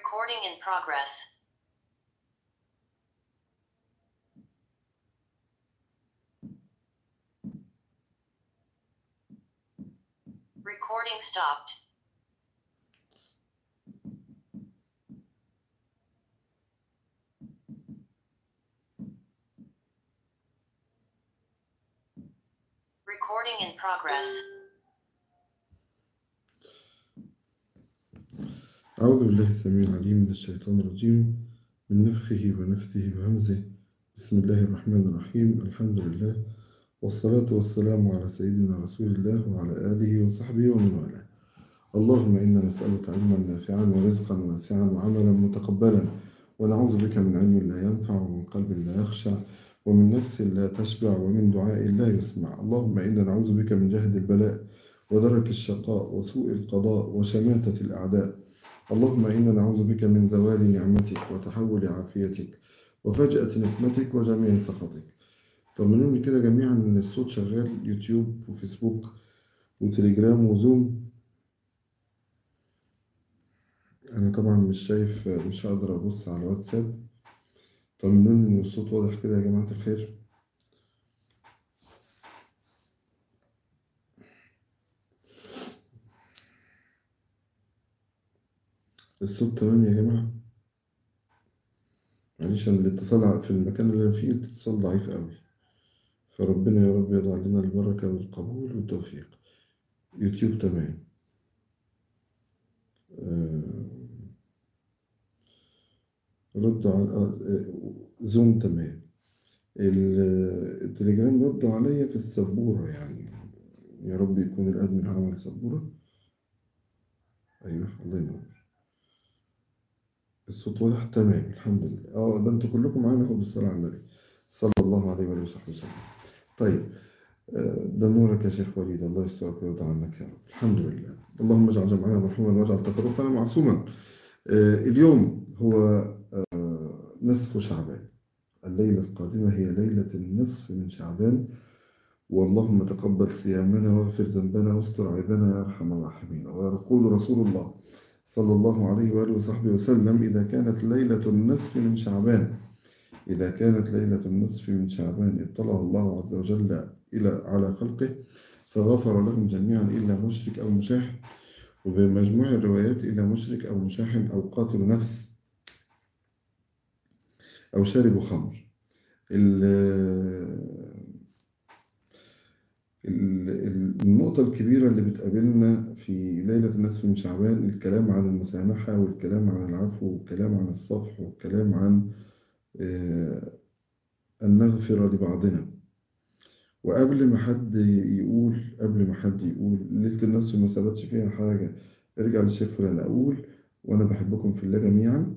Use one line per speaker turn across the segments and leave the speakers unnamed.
Recording in progress. Recording stopped. Recording in progress.
أعوذ بالله السميع العليم من الشيطان الرجيم من نفخه ونفثه وهمزه بسم الله الرحمن الرحيم الحمد لله والصلاة والسلام على سيدنا رسول الله وعلى آله وصحبه ومن والاه اللهم إنا نسألك علما نافعا ورزقا واسعا وعملا متقبلا ونعوذ بك من علم لا ينفع ومن قلب لا يخشع ومن نفس لا تشبع ومن دعاء لا يسمع اللهم إنا نعوذ بك من جهد البلاء ودرك الشقاء وسوء القضاء وشماتة الأعداء اللهم إنا نعوذ بك من زوال نعمتك وتحول عافيتك وفجأة نقمتك وجميع سخطك طمنوني كده جميعا ان الصوت شغال يوتيوب وفيسبوك وتليجرام وزوم انا طبعا مش شايف مش هقدر ابص على واتساب طمنوني ان الصوت واضح كده يا جماعة الخير الصوت تمام يا جماعة معلش أنا الاتصال في المكان اللي أنا فيه الاتصال ضعيف أوي فربنا يا رب يضع لنا البركة والقبول والتوفيق يوتيوب تمام آه، رد على آه، زوم تمام ال- التليجرام ردوا عليا في السبورة يعني يا رب يكون الأدمن عمل سبورة أيوه الله ينور الصوت واضح تمام الحمد لله اه ده انتوا كلكم معانا خد الصلاة على النبي صلى الله عليه وآله وصحبه وسلم طيب آه، ده نورك يا شيخ وليد الله يسترك ويرضى عنك يا رب الحمد لله اللهم اجعل جمعنا مرحوما واجعل تفرقنا معصوما آه، اليوم هو آه، نصف شعبان الليلة القادمة هي ليلة النصف من شعبان واللهم تقبل صيامنا واغفر ذنبنا واستر عيبنا يا ارحم الراحمين ويقول رسول الله صلى الله عليه وآله وصحبه وسلم إذا كانت ليلة النصف من شعبان إذا كانت ليلة النصف من شعبان اطلع الله عز وجل إلى على خلقه فغفر لهم جميعا إلا مشرك أو مشاح وبمجموع الروايات إلا مشرك أو مشاح أو قاتل نفس أو شارب خمر ال- ال- النقطة الكبيرة اللي بتقابلنا في ليلة النصف من شعبان الكلام عن المسامحة والكلام عن العفو والكلام عن الصفح والكلام عن آه، أن نغفر لبعضنا وقبل ما حد يقول قبل ما حد يقول ليلة النصف ما ثبتش فيها حاجة ارجع للشيخ فلان أقول وأنا بحبكم في الله جميعا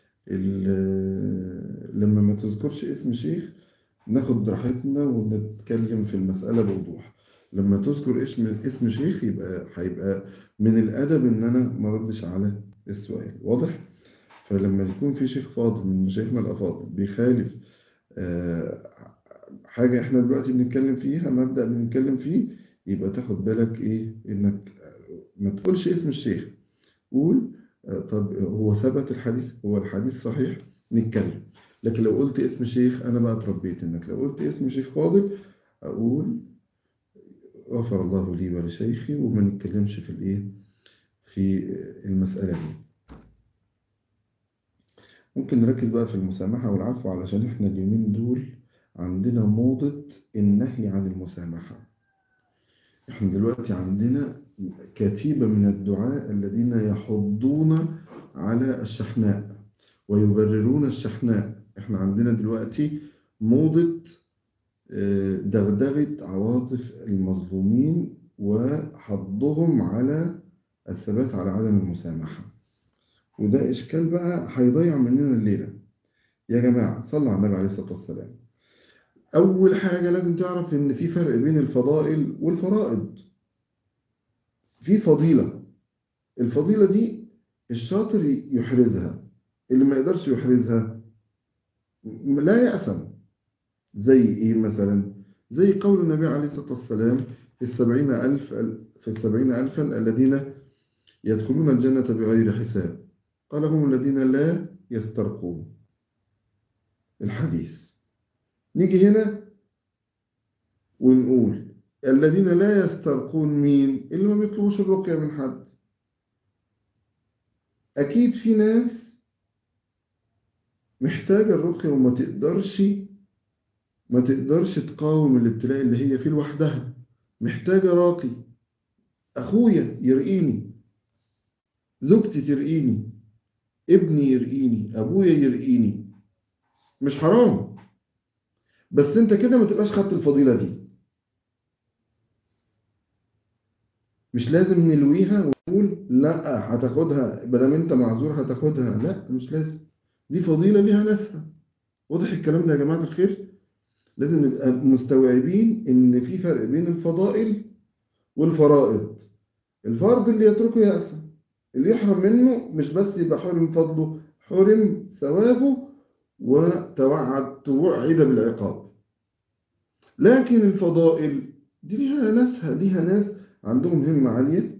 ال- لما ما تذكرش اسم شيخ ناخد راحتنا ونتكلم في المسألة بوضوح لما تذكر اسم اسم شيخ يبقى هيبقى من الأدب إن أنا ما ردش على السؤال واضح؟ فلما يكون في شيخ فاضل من مشايخنا الأفاضل بيخالف آه، حاجة إحنا دلوقتي بنتكلم فيها مبدأ بنتكلم فيه يبقى تاخد بالك إيه إنك ما تقولش اسم الشيخ قول آه، طب هو ثبت الحديث هو الحديث صحيح نتكلم لكن لو قلت اسم شيخ أنا بقى اتربيت إنك لو قلت اسم شيخ فاضل أقول غفر الله لي ولشيخي وما نتكلمش في الإيه في المسألة دي ممكن نركز بقى في المسامحة والعفو علشان إحنا اليومين دول عندنا موضة النهي عن المسامحة إحنا دلوقتي عندنا كتيبة من الدعاء الذين يحضون على الشحناء ويبررون الشحناء إحنا عندنا دلوقتي موضة آه، دغدغة عواطف المظلومين وحضهم على الثبات على عدم المسامحة وده إشكال بقى هيضيع مننا الليلة يا جماعة صلوا على النبي عليه الصلاة والسلام أول حاجة لازم تعرف إن في فرق بين الفضائل والفرائض في فضيلة الفضيلة دي الشاطر يحرزها اللي ما يقدرش يحرزها لا يأثم زي إيه مثلا زي قول النبي عليه الصلاة والسلام في السبعين ألف في السبعين ألفا الذين يدخلون الجنة بغير حساب قال هم الذين لا يسترقون الحديث نيجي هنا ونقول الذين لا يسترقون مين اللي ما بيطلبوش الرقية من حد أكيد في ناس محتاجة الرقية وما تقدرش ما تقدرش تقاوم الابتلاء اللي هي فيه لوحدها محتاجة راقي أخويا يرقيني زوجتي ترقيني ابني يرقيني أبويا يرقيني مش حرام بس انت كده ما تبقاش خدت الفضيلة دي مش لازم نلويها ونقول لا هتاخدها بدل انت معذور هتاخدها لا مش لازم دي فضيلة ليها ناسها واضح الكلام ده يا جماعة الخير لازم نبقى مستوعبين ان في فرق بين الفضائل والفرائض الفرض اللي يتركه يأسى اللي يحرم منه مش بس يبقى حرم فضله حرم ثوابه وتوعد توعد بالعقاب لكن الفضائل دي ليها ناسها ليها ناس عندهم همة عالية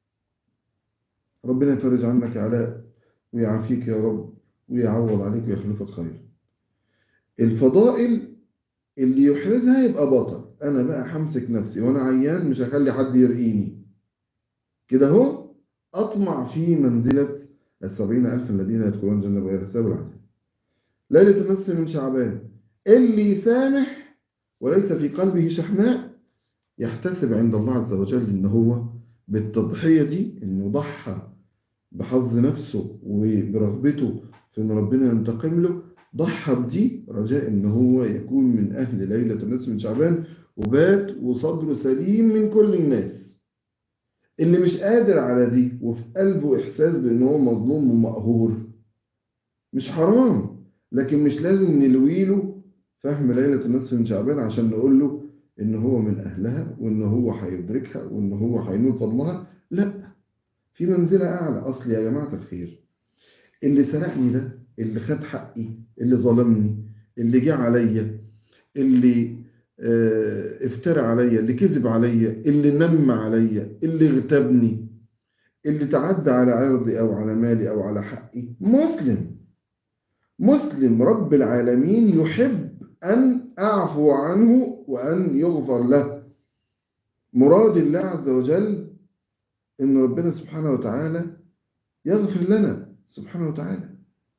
ربنا يفرج عنك علاء ويعافيك يا رب ويعوض عليك ويخلفك خير الفضائل اللي يحرزها يبقى بطل انا بقى همسك نفسي وانا عيان مش هخلي حد يرقيني كده اهو اطمع في منزلة السبعين الف الذين يدخلون الجنة بغير حساب العذاب ليلة النصف من شعبان اللي يسامح وليس في قلبه شحناء يحتسب عند الله عز وجل ان هو بالتضحية دي انه ضحى بحظ نفسه وبرغبته في ان ربنا ينتقم له ضحى بدي رجاء ان هو يكون من اهل ليلة النصف من شعبان وبات وصدره سليم من كل الناس اللي مش قادر على دي وفي قلبه احساس بان هو مظلوم ومقهور مش حرام لكن مش لازم نلويله فهم ليلة النصف من شعبان عشان نقول له ان هو من اهلها وان هو هيدركها وان هو هينول فضلها لا في منزلة اعلى اصل يا جماعة الخير اللي سرقني ده اللي خد حقي اللي ظلمني اللي جه عليا اللي اه افترى عليا اللي كذب عليا اللي نم عليا اللي اغتابني اللي تعدى على عرضي او على مالي او على حقي مسلم مسلم رب العالمين يحب أن أعفو عنه وأن يغفر له مراد الله عز وجل إن ربنا سبحانه وتعالى يغفر لنا سبحانه وتعالى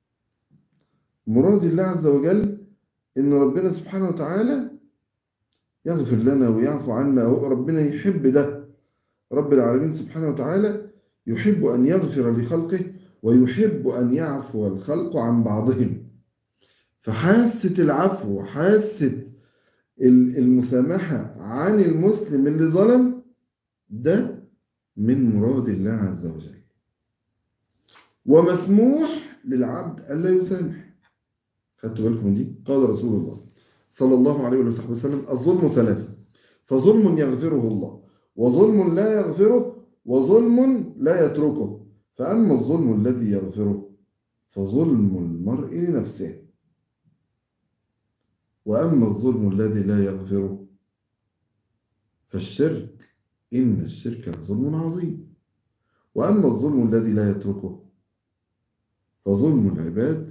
مراد الله عز وجل إن ربنا سبحانه وتعالى يغفر لنا ويعفو عنا ربنا يحب ده رب العالمين سبحانه وتعالى يحب أن يغفر لخلقه ويحب أن يعفو الخلق عن بعضهم فحاسة العفو وحاسة المسامحة عن المسلم اللي ظلم ده من مراد الله عز وجل ومسموح للعبد ألا يسامح خدتوا بالكم دي قال رسول الله صلى الله عليه وسلم الظلم ثلاثة فظلم يغفره الله وظلم لا يغفره وظلم لا يتركه فأما الظلم الذي يغفره فظلم المرء لنفسه وأما الظلم الذي لا يغفره فالشرك إن الشرك لظلم عظيم وأما الظلم الذي لا يتركه فظلم العباد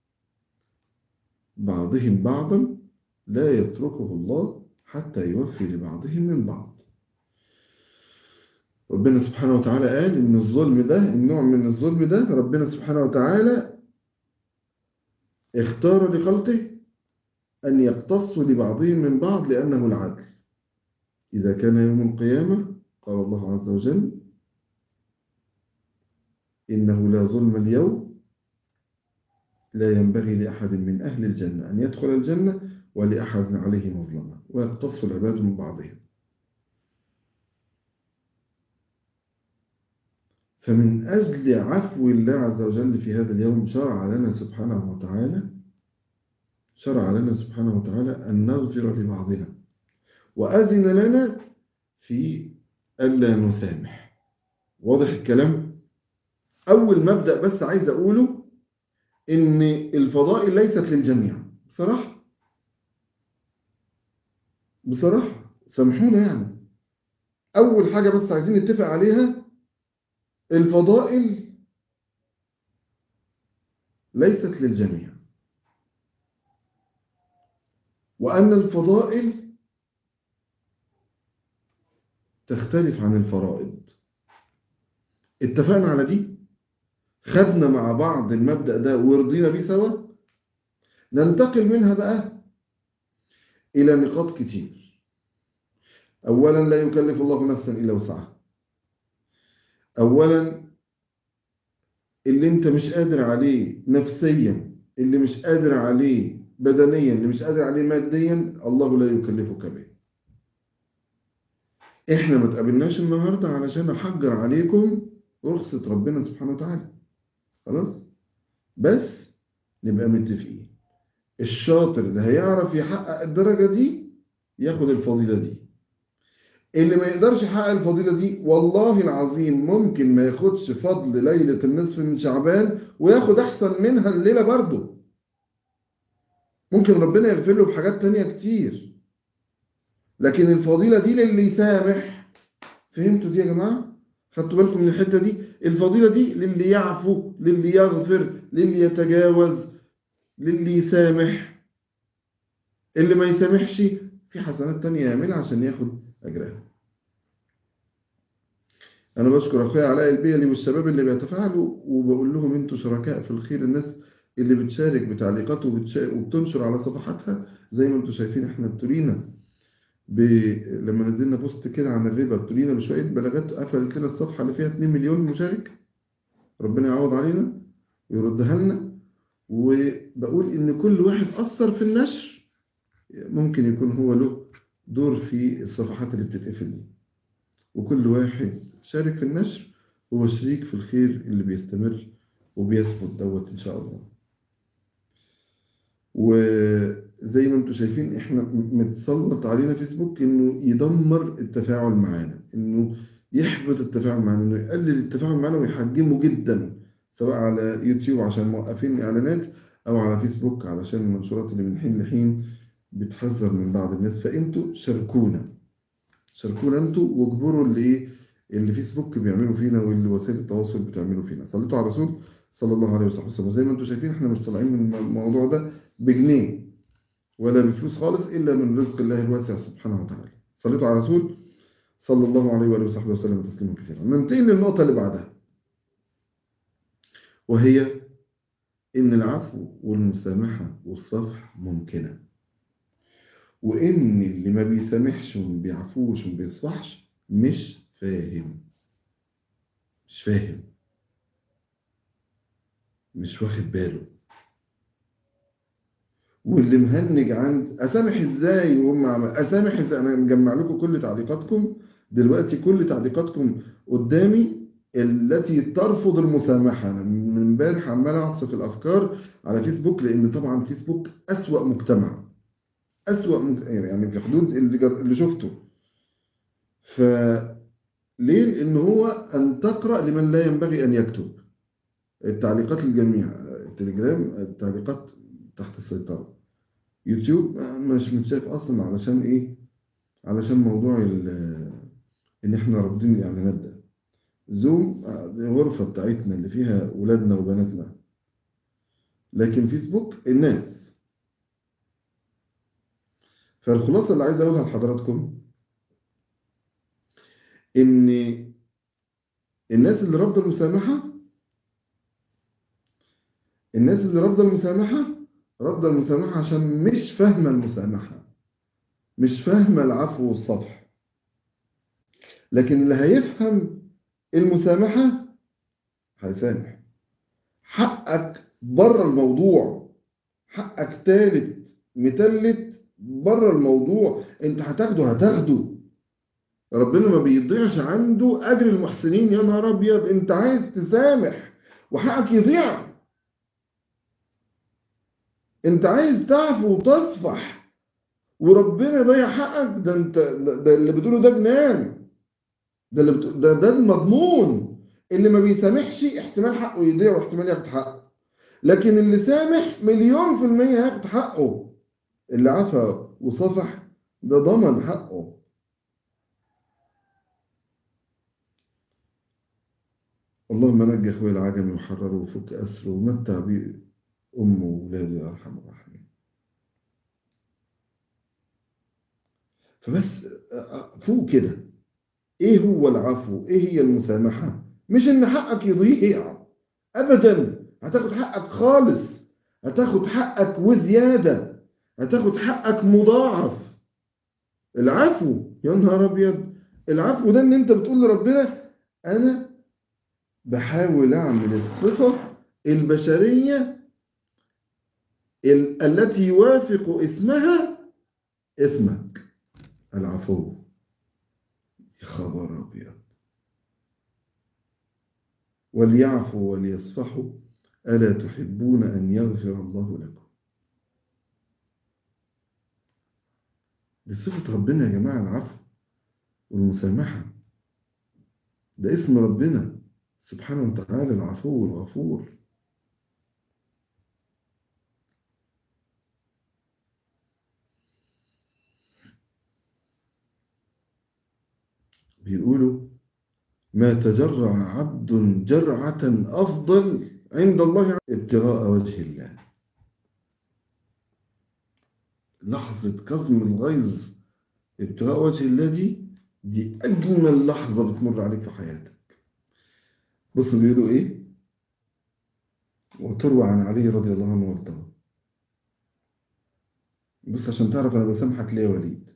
بعضهم بعضا لا يتركه الله حتى يوفي لبعضهم من بعض ربنا سبحانه وتعالى قال إن الظلم ده النوع من الظلم ده ربنا سبحانه وتعالى اختار لخلقه أن يقتصوا لبعضهم من بعض لأنه العدل إذا كان يوم القيامة قال الله عز وجل إنه لا ظلم اليوم لا ينبغي لأحد من أهل الجنة أن يدخل الجنة ولأحد عليه مظلمة ويقتص العباد من بعضهم فمن أجل عفو الله عز وجل في هذا اليوم شرع لنا سبحانه وتعالى شرع لنا سبحانه وتعالى أن نغفر لبعضنا وأذن لنا في ألا نسامح واضح الكلام أول مبدأ بس عايز أقوله إن الفضائل ليست للجميع بصراحة بصراحة سامحونا يعني أول حاجة بس عايزين نتفق عليها الفضائل ليست للجميع وأن الفضائل تختلف عن الفرائض اتفقنا على دي خدنا مع بعض المبدأ ده ورضينا بيه سوا ننتقل منها بقى إلى نقاط كتير أولا لا يكلف الله نفسا إلا وسعها أولا اللي انت مش قادر عليه نفسيا اللي مش قادر عليه بدنيا اللي مش قادر عليه ماديا الله لا يكلفك به احنا ما تقابلناش النهارده علشان احجر عليكم رخصة ربنا سبحانه وتعالى خلاص بس نبقى متفقين الشاطر ده هيعرف يحقق الدرجة دي ياخد الفضيلة دي اللي ما يقدرش يحقق الفضيلة دي والله العظيم ممكن ما ياخدش فضل ليلة النصف من شعبان وياخد أحسن منها الليلة برضه ممكن ربنا يغفر له بحاجات تانية كتير لكن الفضيلة دي للي يسامح فهمتوا دي يا جماعة؟ خدتوا بالكم من الحتة دي؟ الفضيلة دي للي يعفو للي يغفر للي يتجاوز للي يسامح اللي ما يسامحش في حسنات تانية يعملها عشان ياخد أجرها أنا بشكر أخويا علاء البيلي والشباب اللي بيتفاعلوا وبقول لهم أنتوا شركاء في الخير الناس اللي بتشارك بتعليقات وبتشا... وبتنشر على صفحاتها زي ما أنتوا شايفين إحنا ابتلينا ب... لما نزلنا بوست كده عن الربا ابتلينا بشوية بلاغات قفلت لنا الصفحة اللي فيها 2 مليون مشارك ربنا يعوض علينا ويردها لنا وبقول إن كل واحد أثر في النشر ممكن يكون هو له دور في الصفحات اللي بتتقفل دي وكل واحد شارك في النشر هو شريك في الخير اللي بيستمر وبيثبت دوت إن شاء الله وزي ما انتم شايفين احنا متسلط علينا فيسبوك انه يدمر التفاعل معانا انه يحبط التفاعل معانا انه يقلل التفاعل معانا ويحجمه جدا سواء على يوتيوب عشان موقفين اعلانات او على فيسبوك علشان المنشورات اللي من حين لحين بتحذر من بعض الناس فانتوا شاركونا شاركونا انتوا واجبروا اللي ايه اللي فيسبوك بيعملوا فينا واللي وسائل التواصل بتعملوا فينا صليتوا على الرسول صلى الله عليه وسلم وزي ما انتم شايفين احنا مش طالعين من الموضوع ده بجنيه ولا بفلوس خالص الا من رزق الله الواسع سبحانه وتعالى صليتوا على الرسول صلى الله عليه واله وصحبه وسلم تسليما كثيرا ننتقل للنقطه اللي بعدها وهي ان العفو والمسامحه والصفح ممكنه وإن اللي ما بيسامحش وما بيعفوش وما بيصفحش مش فاهم مش فاهم مش واخد باله واللي مهنج عند أسامح إزاي وهم عم... أسامح إزاي أنا مجمع لكم كل تعليقاتكم دلوقتي كل تعليقاتكم قدامي التي ترفض المسامحة أنا من امبارح عمال أعصف الأفكار على فيسبوك لأن طبعا فيسبوك أسوأ مجتمع أسوأ يعني في حدود اللي, اللي شفته ف ليه؟ لأن هو أن تقرأ لمن لا ينبغي أن يكتب التعليقات للجميع التليجرام التعليقات تحت السيطرة يوتيوب مش متشاف أصلا علشان إيه علشان موضوع إن إحنا رافضين الإعلانات ده زوم الغرفة بتاعتنا اللي فيها ولادنا وبناتنا لكن فيسبوك الناس فالخلاصة اللي عايز أقولها لحضراتكم إن الناس اللي رافضة المسامحة الناس اللي رافضة المسامحة رافضة المسامحة عشان مش فاهمة المسامحة مش فاهمة العفو والصفح لكن اللي هيفهم المسامحة هيسامح حقك بره الموضوع حقك تالت متلت بره الموضوع انت هتاخده هتاخده ربنا ما بيضيعش عنده اجر المحسنين يا نهار ابيض انت عايز تسامح وحقك يضيع انت عايز تعفو وتصفح وربنا يضيع حقك ده انت ده اللي بتقوله ده جنان ده اللي بتقول ده ده المضمون اللي ما بيسامحش احتمال حقه يضيع واحتمال ياخد حقه لكن اللي سامح مليون في المية هياخد حقه اللي عفا وصفح ده ضمن حقه اللهم نجي اخويا العجمي وحرره وفك اسره ومتع بيه أمه وولاده يا أرحم الراحمين فبس فوق كده إيه هو العفو إيه هي المسامحة مش إن حقك يضيع أبدا هتاخد حقك خالص هتاخد حقك وزيادة هتاخد حقك مضاعف العفو يا نهار أبيض العفو ده إن أنت بتقول لربنا أنا بحاول أعمل الصفة البشرية ال- التي يوافق اسمها اسمك العفو يا خبر أبيض وليعفوا وليصفحوا ألا تحبون أن يغفر الله لكم دي صفة ربنا يا جماعة العفو والمسامحة ده اسم ربنا سبحانه وتعالى العفو الغفور بيقولوا ما تجرع عبد جرعة أفضل عند الله ابتغاء وجه الله لحظة كظم الغيظ ابتغاء وجه الله دي دي أجمل لحظة بتمر عليك في حياتك بص بيقولوا إيه وتروى عن علي رضي الله عنه وارضاه بص عشان تعرف أنا بسامحك ليه يا وليد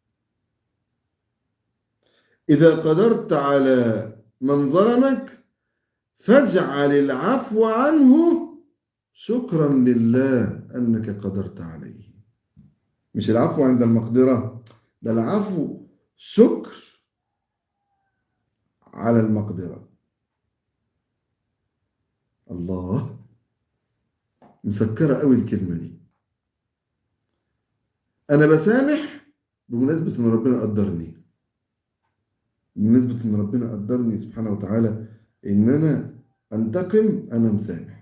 إذا قدرت على من ظلمك فاجعل العفو عنه شكرا لله أنك قدرت عليه مش العفو عند المقدرة ده العفو شكر على المقدرة الله مسكرة قوي الكلمة دي أنا بسامح بمناسبة إن ربنا قدرني بمناسبة إن ربنا قدرني سبحانه وتعالى إن أنا أنتقم أنا مسامح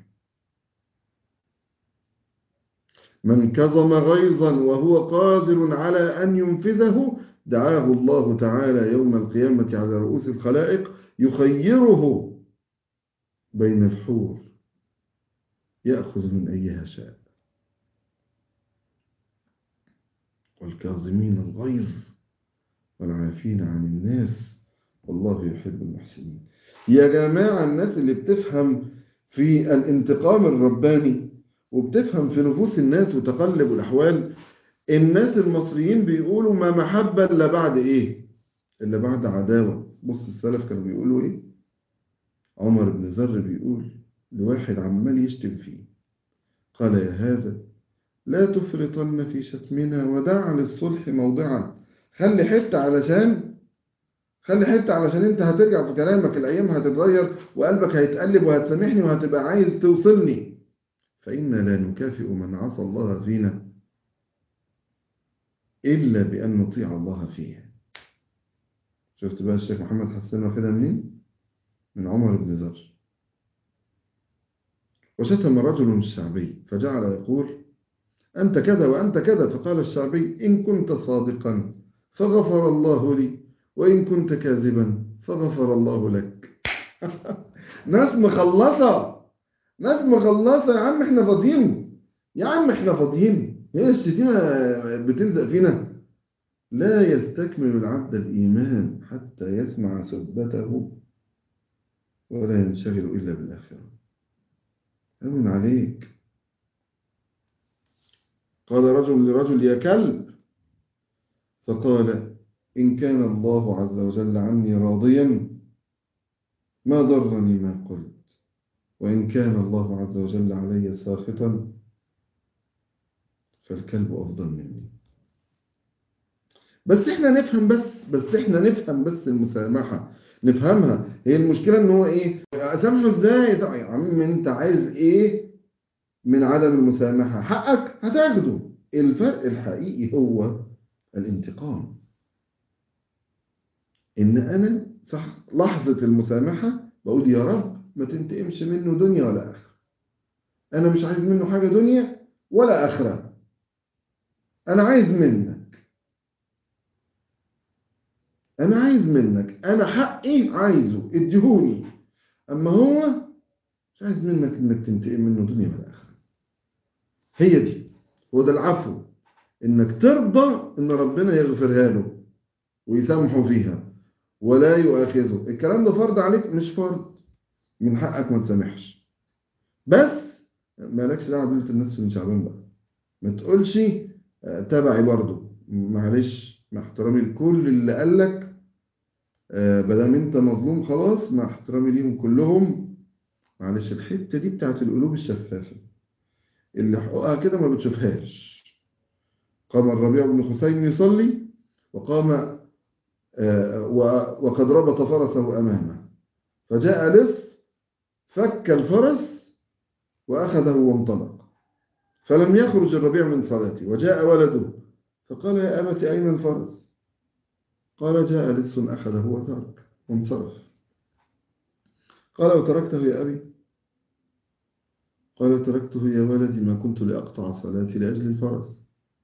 من كظم غيظا وهو قادر على أن ينفذه دعاه الله تعالى يوم القيامة على رؤوس الخلائق يخيره بين الحور يأخذ من أيها شاء والكاظمين الغيظ والعافين عن الناس والله يحب المحسنين يا جماعة الناس اللي بتفهم في الانتقام الرباني وبتفهم في نفوس الناس وتقلب الأحوال الناس المصريين بيقولوا ما محبة إلا بعد إيه إلا بعد عداوة بص السلف كانوا بيقولوا إيه عمر بن ذر بيقول لواحد عمال يشتم فيه قال يا هذا لا تفرطن في شتمنا ودع للصلح موضعا خلي حتة علشان خلي حتة علشان انت هترجع في كلامك الايام هتتغير وقلبك هيتقلب وهتسامحني وهتبقى عايز توصلني فإنا لا نكافئ من عصى الله فينا إلا بأن نطيع الله فيه شفت بقى الشيخ محمد حسين واخدها منين؟ من عمر بن ذر وشتم رجل الشعبي فجعل يقول أنت كذا وأنت كذا فقال الشعبي إن كنت صادقا فغفر الله لي وإن كنت كاذبا فغفر الله لك ناس مخلصة ناس مخلصة يا عم احنا فاضيين يا عم احنا فاضيين هي الشتيمة بتلزق فينا لا يستكمل العبد الإيمان حتى يسمع سبته ولا ينشغل إلا بالآخرة أمن عليك قال رجل لرجل يا كلب فقال إن كان الله عز وجل عني راضيا ما ضرني ما قلت وإن كان الله عز وجل علي ساخطا فالكلب أفضل مني بس احنا نفهم بس بس احنا نفهم بس المسامحة نفهمها هي المشكلة ان هو ايه اسامحه ازاي طيب يا عم انت عايز ايه من عدم المسامحة حقك هتاخده الفرق الحقيقي هو الانتقام ان انا صح لحظة المسامحة بقول يا رب ما تنتقمش منه دنيا ولا اخرة انا مش عايز منه حاجة دنيا ولا اخرة انا عايز منك انا عايز منك انا حقي عايزه اديهوني اما هو مش عايز منك انك تنتقم منه دنيا ولا اخره هي دي هو ده العفو انك ترضى ان ربنا يغفرها له ويسامحه فيها ولا يؤاخذه الكلام ده فرض عليك مش فرض من حقك ما تسامحش بس مالكش دعوه بليله النصف من شعبان بقى ما تقولش آه، تبعي برضو معلش مع احترامي لكل اللي قالك آه، بدل انت مظلوم خلاص مع احترامي ليهم كلهم معلش الحته دي بتاعت القلوب الشفافه اللي حقوقها كده ما بتشوفهاش قام الربيع بن خثيم يصلي وقام آه، و- وقد ربط فرسه امامه فجاء لص فك الفرس واخذه وانطلق فلم يخرج الربيع من صلاته وجاء ولده فقال يا أبت أين الفرس قال جاء لص أخذه وترك وانصرف قال وتركته يا أبي قال تركته يا ولدي ما كنت لأقطع صلاتي لأجل الفرس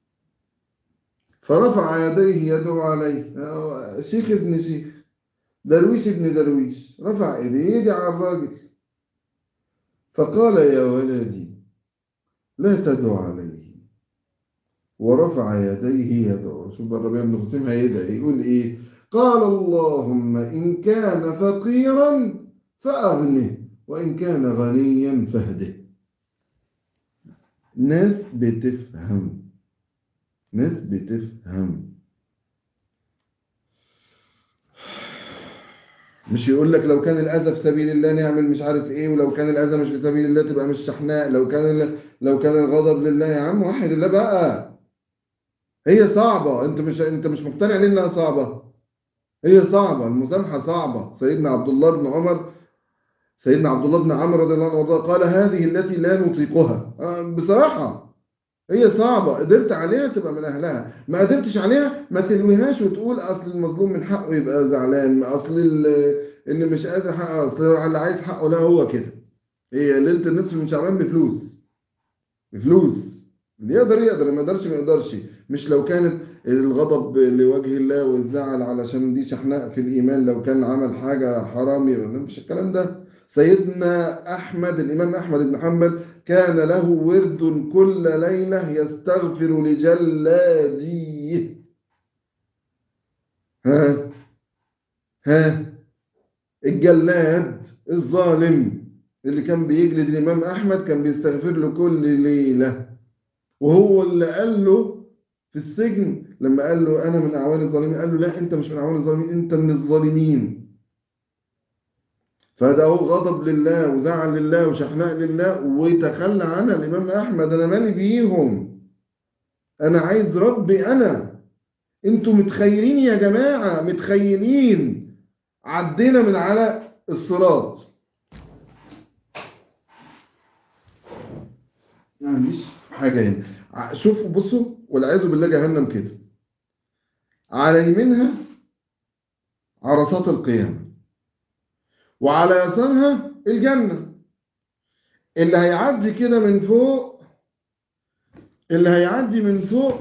فرفع يديه يدعو عليه آه، شيخ ابن شيخ درويش ابن درويش رفع ايديه يدعي على الراجل فقال يا ولدي لا تدعو عليه ورفع يديه يدعو شوف الربيع بن خثيم هيدعي يقول ايه قال اللهم ان كان فقيرا فاغنه وان كان غنيا فاهده ناس بتفهم ناس بتفهم مش يقول لك لو كان الأذى في سبيل الله نعمل مش عارف ايه ولو كان الأذى مش في سبيل الله تبقى مش شحناء لو كان ال- لو كان الغضب لله يا عم وحد الله بقى هي صعبة انت مش انت مش مقتنع ليه انها صعبة هي صعبة المسامحة صعبة سيدنا عبد الله بن عمر سيدنا عبد الله بن عمرو رضي الله عنه وارضاه قال هذه التي لا نطيقها آه، بصراحة هي صعبة قدرت عليها تبقى من أهلها ما قدرتش عليها ما تلويهاش وتقول أصل المظلوم من حقه يبقى زعلان أصل ال- اللي مش قادر حقه أصل اللي عايز حقه لا هو كده هي ليلة النصف من شعبان بفلوس بفلوس اللي يقدر يقدر اللي ما يقدرش ما يقدرش مش لو كانت الغضب لوجه الله والزعل علشان دي شحناء في الإيمان لو كان عمل حاجة حرام يبقى مش الكلام ده سيدنا أحمد الإمام أحمد بن حنبل كان له ورد كل ليلة يستغفر لجلاديه ها ها الجلاد الظالم اللي كان بيجلد الإمام أحمد كان بيستغفر له كل ليلة وهو اللي قال له في السجن لما قال له أنا من أعوان الظالمين قال له لا أنت مش من أعوان الظالمين أنت من الظالمين فده هو غضب لله وزعل لله وشحناء لله وتخلى عنها الإمام أحمد أنا مالي بيهم أنا عايز ربي أنا أنتوا متخيلين يا جماعة متخيلين عدينا من على الصراط يعني مش حاجة هنا ع- شوفوا بصوا والعياذ بالله جهنم كده على يمينها عرصات القيامة وعلى يسارها الجنة اللي هيعدي كده من فوق اللي هيعدي من فوق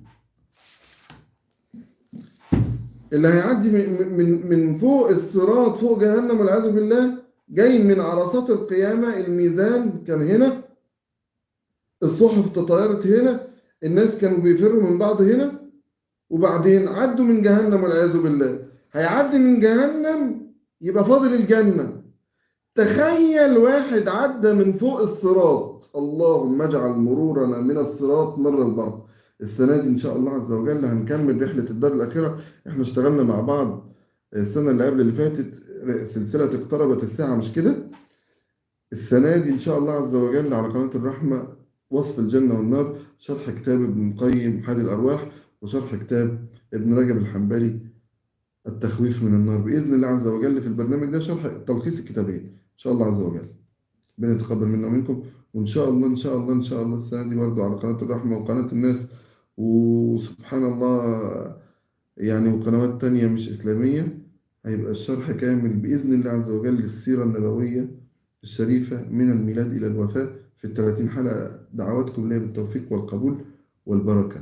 اللي هيعدي من من من فوق الصراط فوق جهنم والعياذ بالله جاي من عرصات القيامة الميزان كان هنا الصحف تطايرت هنا الناس كانوا بيفروا من بعض هنا وبعدين عدوا من جهنم والعياذ بالله هيعدي من جهنم يبقى فاضل الجنة تخيل واحد عدى من فوق الصراط اللهم اجعل مرورنا من الصراط مر البر السنة دي إن شاء الله عز وجل هنكمل رحلة الدار الأخيرة إحنا اشتغلنا مع بعض السنة اللي قبل اللي فاتت سلسلة اقتربت الساعة مش كده السنة دي إن شاء الله عز وجل على قناة الرحمة وصف الجنة والنار شرح كتاب ابن القيم حادي الأرواح وشرح كتاب ابن رجب الحنبلي التخويف من النار بإذن الله عز وجل في البرنامج ده شرح تلخيص الكتابين إن شاء الله عز وجل ربنا يتقبل منا ومنكم وإن شاء الله إن شاء الله إن شاء الله السنة دي برضه على قناة الرحمة وقناة الناس وسبحان الله يعني وقنوات تانية مش إسلامية هيبقى الشرح كامل بإذن الله عز وجل للسيرة النبوية الشريفة من الميلاد إلى الوفاة في الثلاثين حلقة دعواتكم لي بالتوفيق والقبول والبركة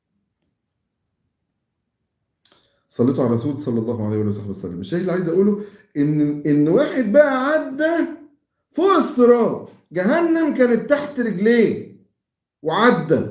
صليتوا على رسول صلى الله عليه وصحبه وسلم الشيء اللي عايز أقوله إن, إن واحد بقى عدى فوق الصراط جهنم كانت تحت رجليه وعدى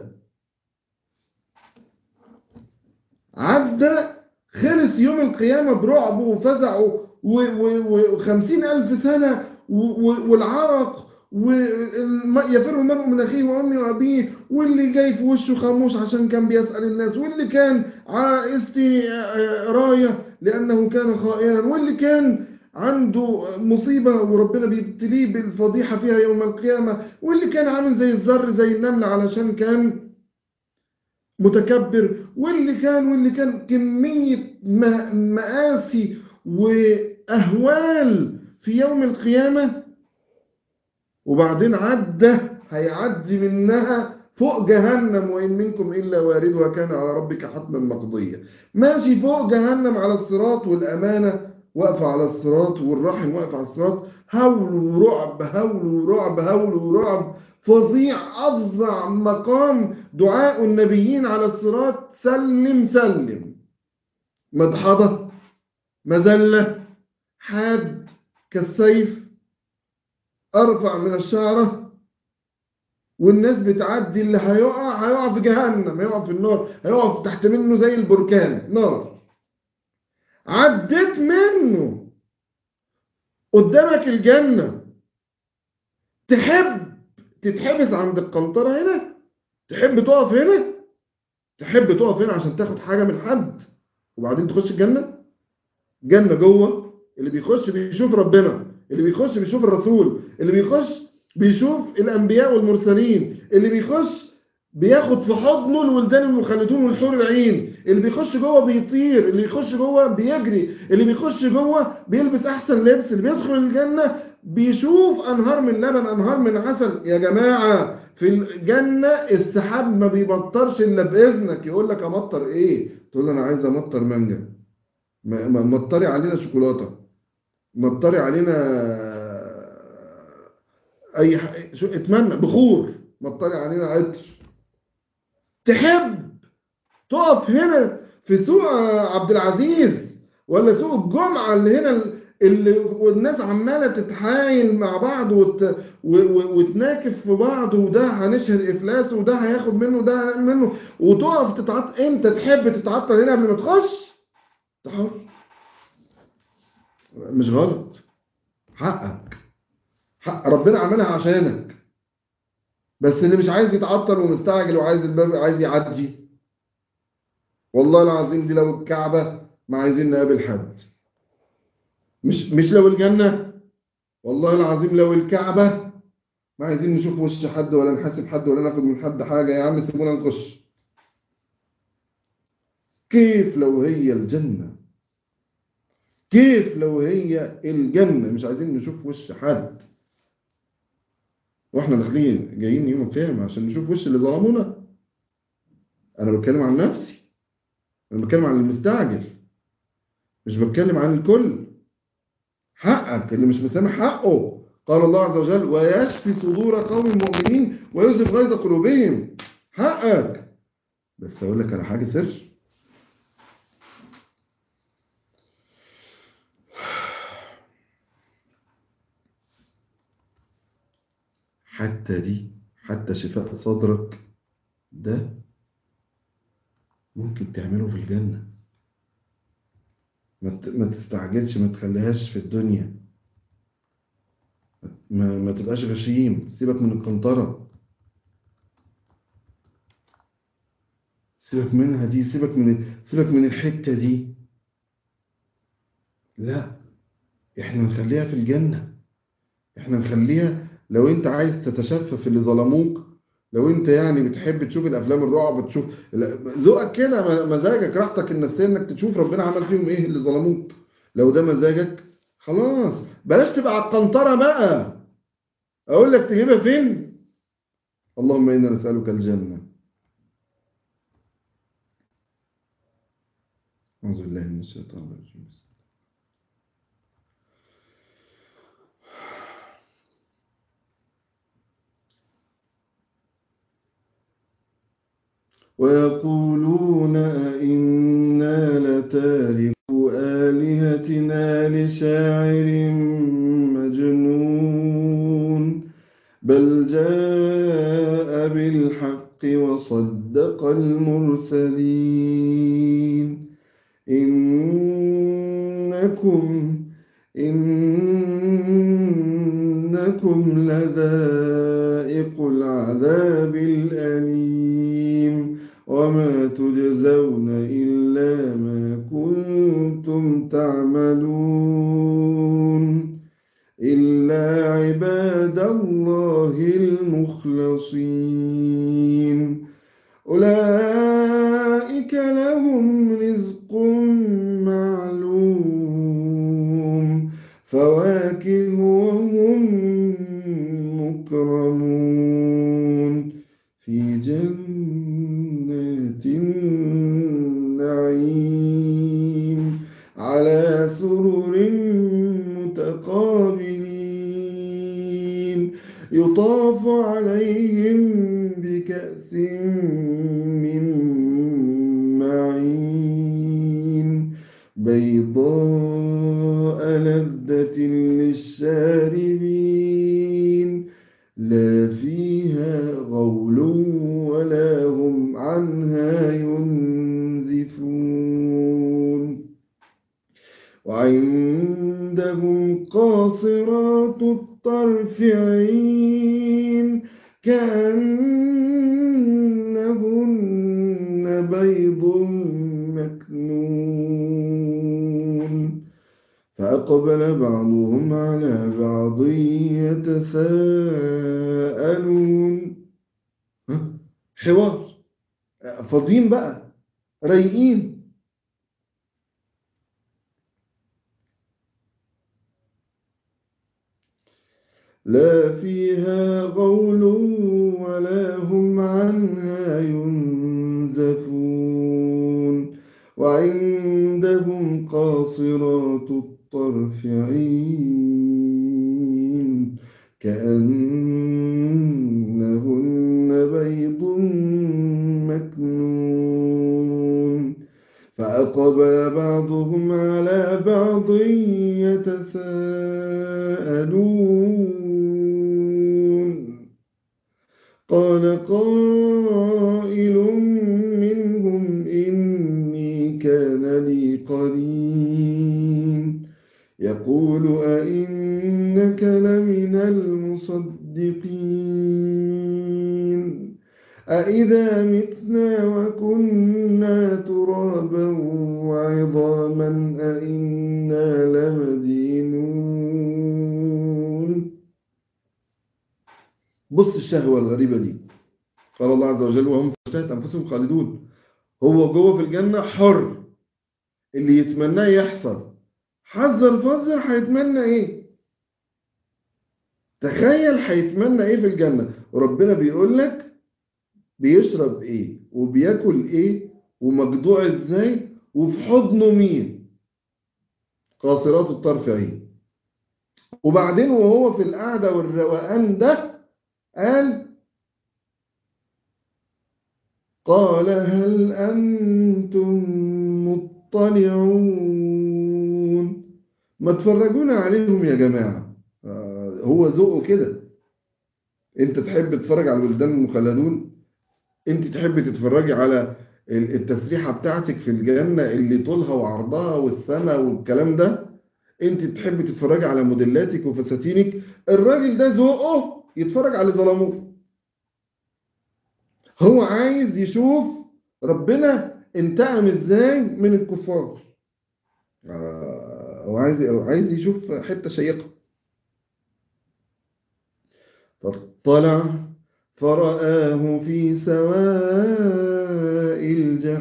عدى خلص يوم القيامة برعب وفزع وخمسين ألف سنة و- و- والعرق ويفر المرء من أخيه وأمه وأبيه واللي جاي في وشه خاموش عشان كان بيسأل الناس واللي كان عائزتي راية لأنه كان خائنا واللي كان عنده مصيبة وربنا بيبتليه بالفضيحة فيها يوم القيامة واللي كان عامل زي الذر زي النملة علشان كان متكبر واللي كان واللي كان كمية م- مآسي وأهوال في يوم القيامة وبعدين عدى هيعدي منها فوق جهنم وإن منكم إلا واردها كان على ربك حتما مقضية ماشي فوق جهنم على الصراط والأمانة واقفة على الصراط والرحم واقف على الصراط هول ورعب هول ورعب هول ورعب فظيع أفظع مقام دعاء النبيين على الصراط سلم سلم مدحضة مذلة حاد كالسيف أرفع من الشعرة والناس بتعدي اللي هيقع هيقع في جهنم هيقع في النار هيقع تحت منه زي البركان نار عديت منه قدامك الجنة تحب تتحبس عند القنطرة هنا تحب تقف هنا تحب تقف هنا عشان تاخد حاجة من حد وبعدين تخش الجنة جنة جوه اللي بيخش بيشوف ربنا اللي بيخش بيشوف الرسول اللي بيخش بيشوف الأنبياء والمرسلين اللي بيخش بياخد في حضنه الولدان المخلدون والحور العين اللي بيخش جوه بيطير اللي بيخش جوه بيجري اللي بيخش جوه بيلبس احسن لبس اللي بيدخل الجنة بيشوف انهار من لبن انهار من عسل يا جماعة في الجنة السحاب ما بيمطرش الا باذنك يقول لك امطر ايه تقول له انا عايز امطر مانجا ما- ما- مطري علينا شوكولاته مطري علينا اي ح... شو اتمنى بخور مطري علينا عطر تحب تقف هنا في سوق عبد العزيز ولا سوق الجمعة اللي هنا اللي والناس عمالة تتحايل مع بعض وت... و... و... وتناكف في بعض وده هنشهر افلاس وده هياخد منه وده هياخد منه وتقف تتعط انت تحب تتعطل هنا قبل ما تخش أنت حر مش غلط حقك حق ربنا عملها عشانك بس اللي مش عايز يتعطل ومستعجل وعايز الباب عايز يعدي والله العظيم دي لو الكعبة ما عايزين نقابل حد مش مش لو الجنة والله العظيم لو الكعبة ما عايزين نشوف وش حد ولا نحاسب حد ولا ناخد من حد حاجة يا عم سيبونا نخش كيف لو هي الجنة كيف لو هي الجنة مش عايزين نشوف وش حد واحنا داخلين جايين يوم القيامة عشان نشوف وش اللي ظلمونا انا بتكلم عن نفسي انا بتكلم عن المستعجل مش بتكلم عن الكل حقك اللي مش مسامح حقه قال الله عز وجل ويشفي صدور قوم مؤمنين ويذهب غيظ قلوبهم حقك بس اقول لك على حاجه سر حتى دي حتى شفاء صدرك ده ممكن تعمله في الجنة ما ت- ما تستعجلش ما تخليهاش في الدنيا ما, ما تبقاش غشيم سيبك من القنطرة سيبك منها دي سيبك من سيبك من الحتة دي لا احنا نخليها في الجنة احنا نخليها لو انت عايز تتشفى في اللي ظلموك لو انت يعني بتحب تشوف الافلام الرعب تشوف لا، ذوقك كده مزاجك راحتك النفسيه انك تشوف ربنا عمل فيهم ايه اللي ظلموك لو ده مزاجك خلاص بلاش تبقى على القنطره بقى اقول لك تجيبها فين اللهم انا نسالك الجنه اعوذ بالله من الشيطان الرجيم ويقولون أئنا لتاركو آلهتنا لشاعر مجنون بل جاء بالحق وصدق المرسلين إنكم إنكم لذائق العذاب الأليم وما تجزون إلا ما كنتم تعملون إلا عباد الله المخلصين أولئك لهم رزق معلوم فواكه وهم مكرمون في جنات النعيم على سرر متقابلين يطاف عليهم بكأس من معين بيضاء لذة للشاربين لا فيها غول ولا هم عنها ينزفون وعندهم قاصرات الطرف عين كأنهن بيض مكنون فأقبل بعضهم على بعض يتساءلون ها؟ حوار فاضيين بقى رايقين لا فيها غول ولا هم عنها ينزفون وعندهم قاصرات الطرف عين كأنهن بيض مكنون فأقبل بعضهم على بعض يتساءلون قال قائل منهم إني كان لي قرين يقول أئنك لمن المصدقين أإذا متنا وكنا ترابا وعظاما أئنا لمدينون بص الشهوة الغريبة دي قال الله عز وجل وهم في اشتهت أنفسهم خالدون هو جوه في الجنة حر اللي يتمناه يحصل حذر فذر هيتمنى ايه تخيل هيتمنى ايه في الجنة وربنا بيقول لك بيشرب ايه وبياكل ايه ومجدوع ازاي وفي حضنه مين قاصرات الطرف عين وبعدين وهو في القعدة والروقان ده قال قال هل أنتم مطلعون ما تفرجونا عليهم يا جماعة آه هو ذوقه كده انت تحب تتفرج على الولدان المخلدون انت تحب تتفرجي على التسريحة بتاعتك في الجنة اللي طولها وعرضها والسماء والكلام ده انت تحب تتفرجي على موديلاتك وفساتينك الراجل ده ذوقه يتفرج على اللي ظلموه هو عايز يشوف ربنا انتقم ازاي من الكفار آه هو عايز عايز يشوف حته شيقه فاطلع فرآه في سواء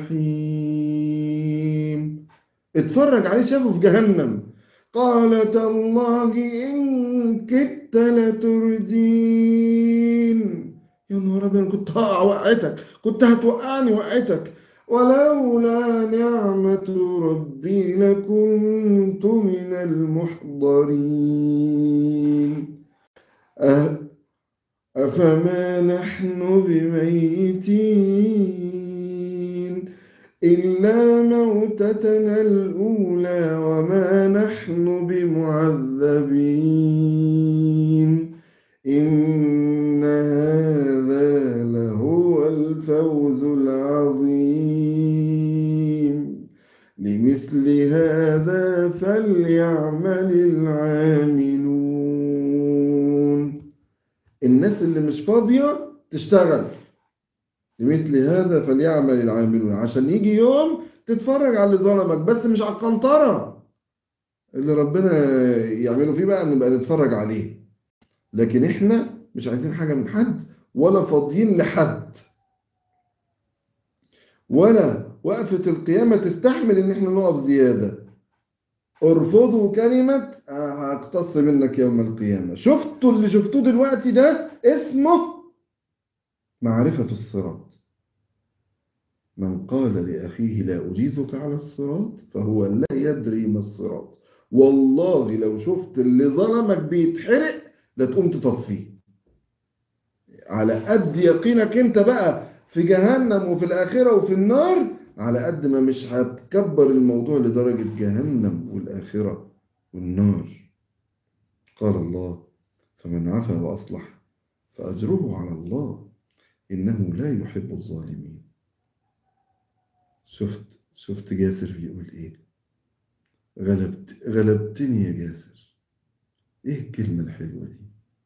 الجحيم اتفرج عليه شافه في جهنم قال تالله إن كدت لتردين يا نهار أبيض كنت هقع وقعتك كنت هتوقعني وقعتك ولولا نعمة ربي لكنت من المحضرين أه أفما نحن بميتين إلا موتتنا الأولى وما نحن بمعذبين إن هذا لهو فليعمل العاملون الناس اللي مش فاضية تشتغل لمثل هذا فليعمل العاملون عشان يجي يوم تتفرج على اللي ظلمك بس مش على القنطرة اللي ربنا يعمله فيه بقى نبقى نتفرج عليه لكن احنا مش عايزين حاجة من حد ولا فاضيين لحد ولا وقفة القيامة تستحمل ان احنا نقف زيادة ارفضوا كلمة هقتص منك يوم القيامة شفتوا اللي شفتوه دلوقتي ده اسمه معرفة الصراط من قال لأخيه لا أجيزك على الصراط فهو لا يدري ما الصراط والله لو شفت اللي ظلمك بيتحرق لا تقوم تطفيه على قد يقينك انت بقى في جهنم وفي الآخرة وفي النار على قد ما مش هتكبر الموضوع لدرجة جهنم والآخرة والنار قال الله فمن عفا وأصلح فأجره على الله إنه لا يحب الظالمين شفت شفت جاسر بيقول إيه غلبت غلبتني يا جاسر إيه الكلمة الحلوة دي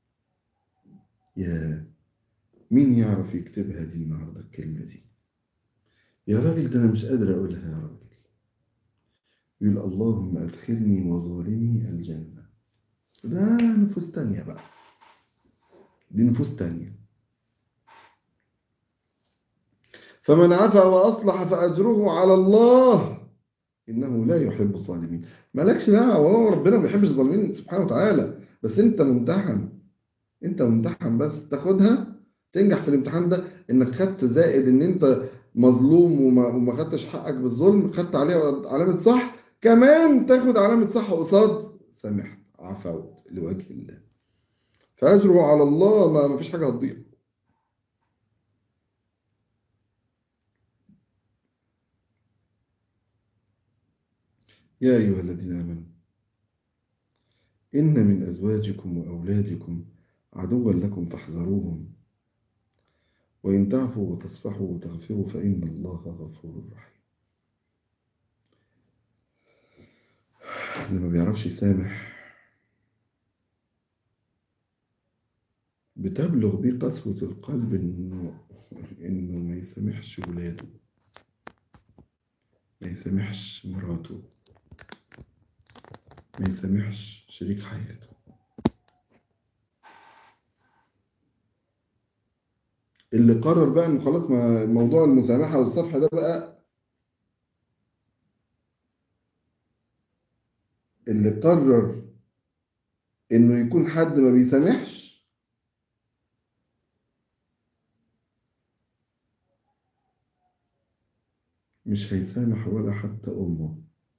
يا مين يعرف يكتبها دي النهاردة الكلمة دي يا راجل ده أنا مش قادر أقولها يا راجل يقول اللهم أدخلني وظالمي الجنة ده نفوس تانية بقى دي نفوس تانية فمن عفا وأصلح فأجره على الله إنه لا يحب الظالمين مالكش دعوة والله ربنا ما بيحبش الظالمين سبحانه وتعالى بس أنت ممتحن أنت ممتحن بس تاخدها تنجح في الامتحان ده إنك خدت زائد إن أنت مظلوم وما, وما خدتش حقك بالظلم خدت عليه علامة صح كمان تاخد علامة صح قصاد سامحت عفوت لوجه الله فأجره على الله ما ما فيش حاجة هتضيع يا أيها الذين آمنوا إن من أزواجكم وأولادكم عدوا لكم فاحذروهم وإن تعفوا وتصفحوا وتغفروا فإن الله غفور رحيم اللي ما بيعرفش يسامح بتبلغ بيه قسوة القلب إنه إنه ما يسامحش ولاده ما يسامحش مراته ما يسامحش شريك حياته اللي قرر بقى انه خلاص ما موضوع المسامحة والصفحة ده بقى اللي قرر انه يكون حد ما بيسامحش مش هيسامح ولا حتى امه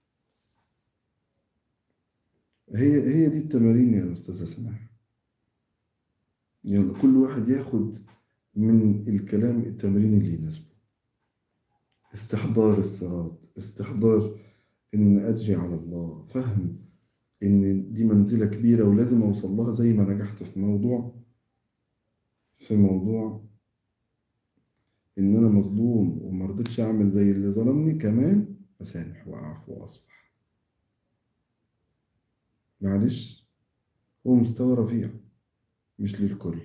هي هي دي التمارين يا استاذة سماح يلا كل واحد ياخد من الكلام التمرين اللي يناسبه استحضار الصراط استحضار ان اجري على الله فهم ان دي منزلة كبيرة ولازم اوصل لها زي ما نجحت في موضوع في موضوع ان انا مظلوم وما رضيتش اعمل زي اللي ظلمني كمان اسامح واعفو واصفح معلش هو مستوى رفيع مش للكل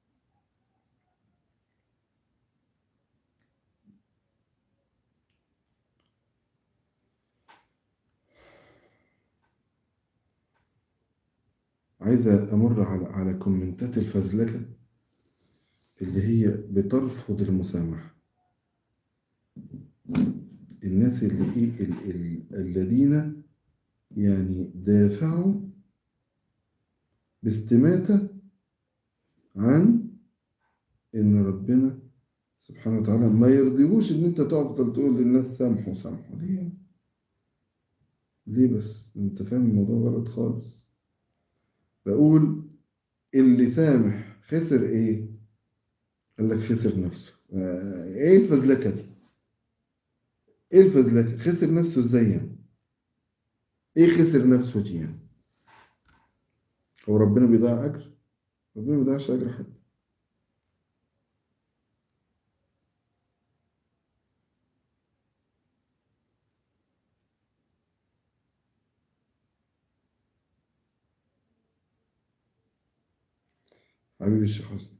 عايزة أمر على على كومنتات الفزلكة اللي هي بترفض المسامحة الناس اللي إيه ال- ال- الذين يعني دافعوا باستماتة عن إن ربنا سبحانه وتعالى ما يرضيهوش إن أنت تفضل تقول للناس سامحوا سامحوا ليه؟ ليه بس؟ أنت فاهم الموضوع غلط خالص بقول اللي سامح خسر إيه؟ قال لك خسر نفسه آه، إيه الفزلكة دي؟ إيه الفزلكة؟ خسر نفسه إزاي يعني؟ إيه خسر نفسه دي يعني؟ هو ربنا بيضيع أجر؟ ربنا ما بيضيعش أجر حد حبيبي الشيخ حسن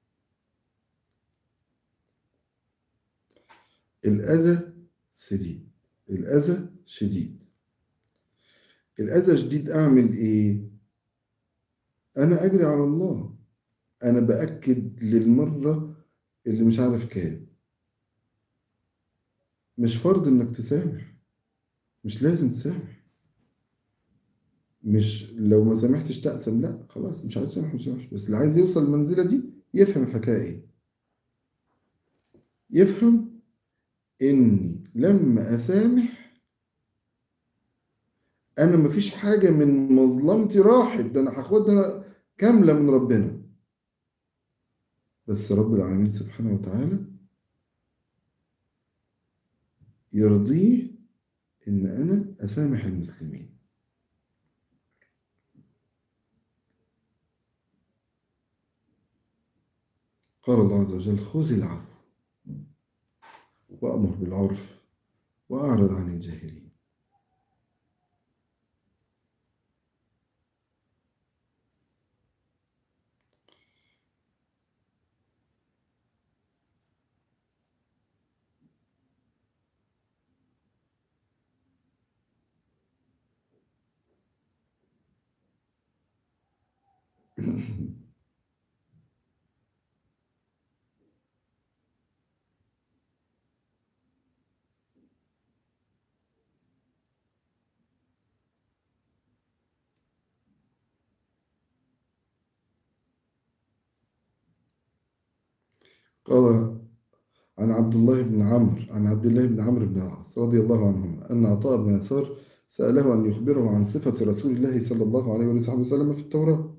الأذى شديد الأذى شديد الأذى شديد أعمل إيه؟ أنا أجري على الله أنا بأكد للمرة اللي مش عارف كام مش فرض إنك تسامح مش لازم تسامح مش لو ما سامحتش تقسم لا خلاص مش عايز تسامح مش سامحش بس اللي عايز يوصل المنزلة دي يفهم الحكاية إيه يفهم إني لما أسامح أنا مفيش حاجة من مظلمتي راحت ده أنا هاخدها كاملة من ربنا بس رب العالمين سبحانه وتعالى يرضيه إن أنا أسامح المسلمين قال الله عز وجل خذ العفو وأمر بالعرف وأعرض عن الجاهلين قال عن عبد الله بن عمرو عن عبد الله بن عمرو بن العاص رضي الله عنهما أن عطاء بن يسار سأله أن يخبره عن صفة رسول الله صلى الله عليه وسلم في التوراة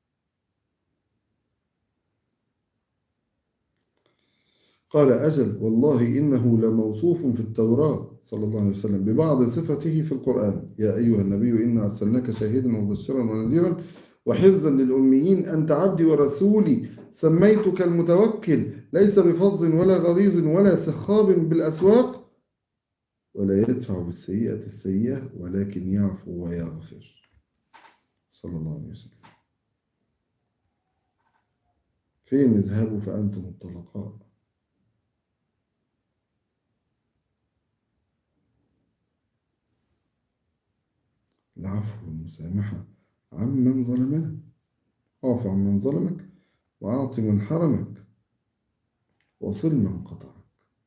قال أجل والله إنه لموصوف في التوراة صلى الله عليه وسلم ببعض صفته في القرآن يا أيها النبي إنا أرسلناك شاهدا ومبشرا ونذيرا وحفظا للأميين أنت عبدي ورسولي سميتك المتوكل ليس بفظ ولا غليظ ولا سخاب بالأسواق ولا يدفع بالسيئة السيئة ولكن يعفو ويغفر صلى الله عليه وسلم فين اذهبوا فأنتم الطلقاء العفو والمسامحة عمن ظلمنا اعف عمن ظلمك وأعط من حرمك وصل من قطعك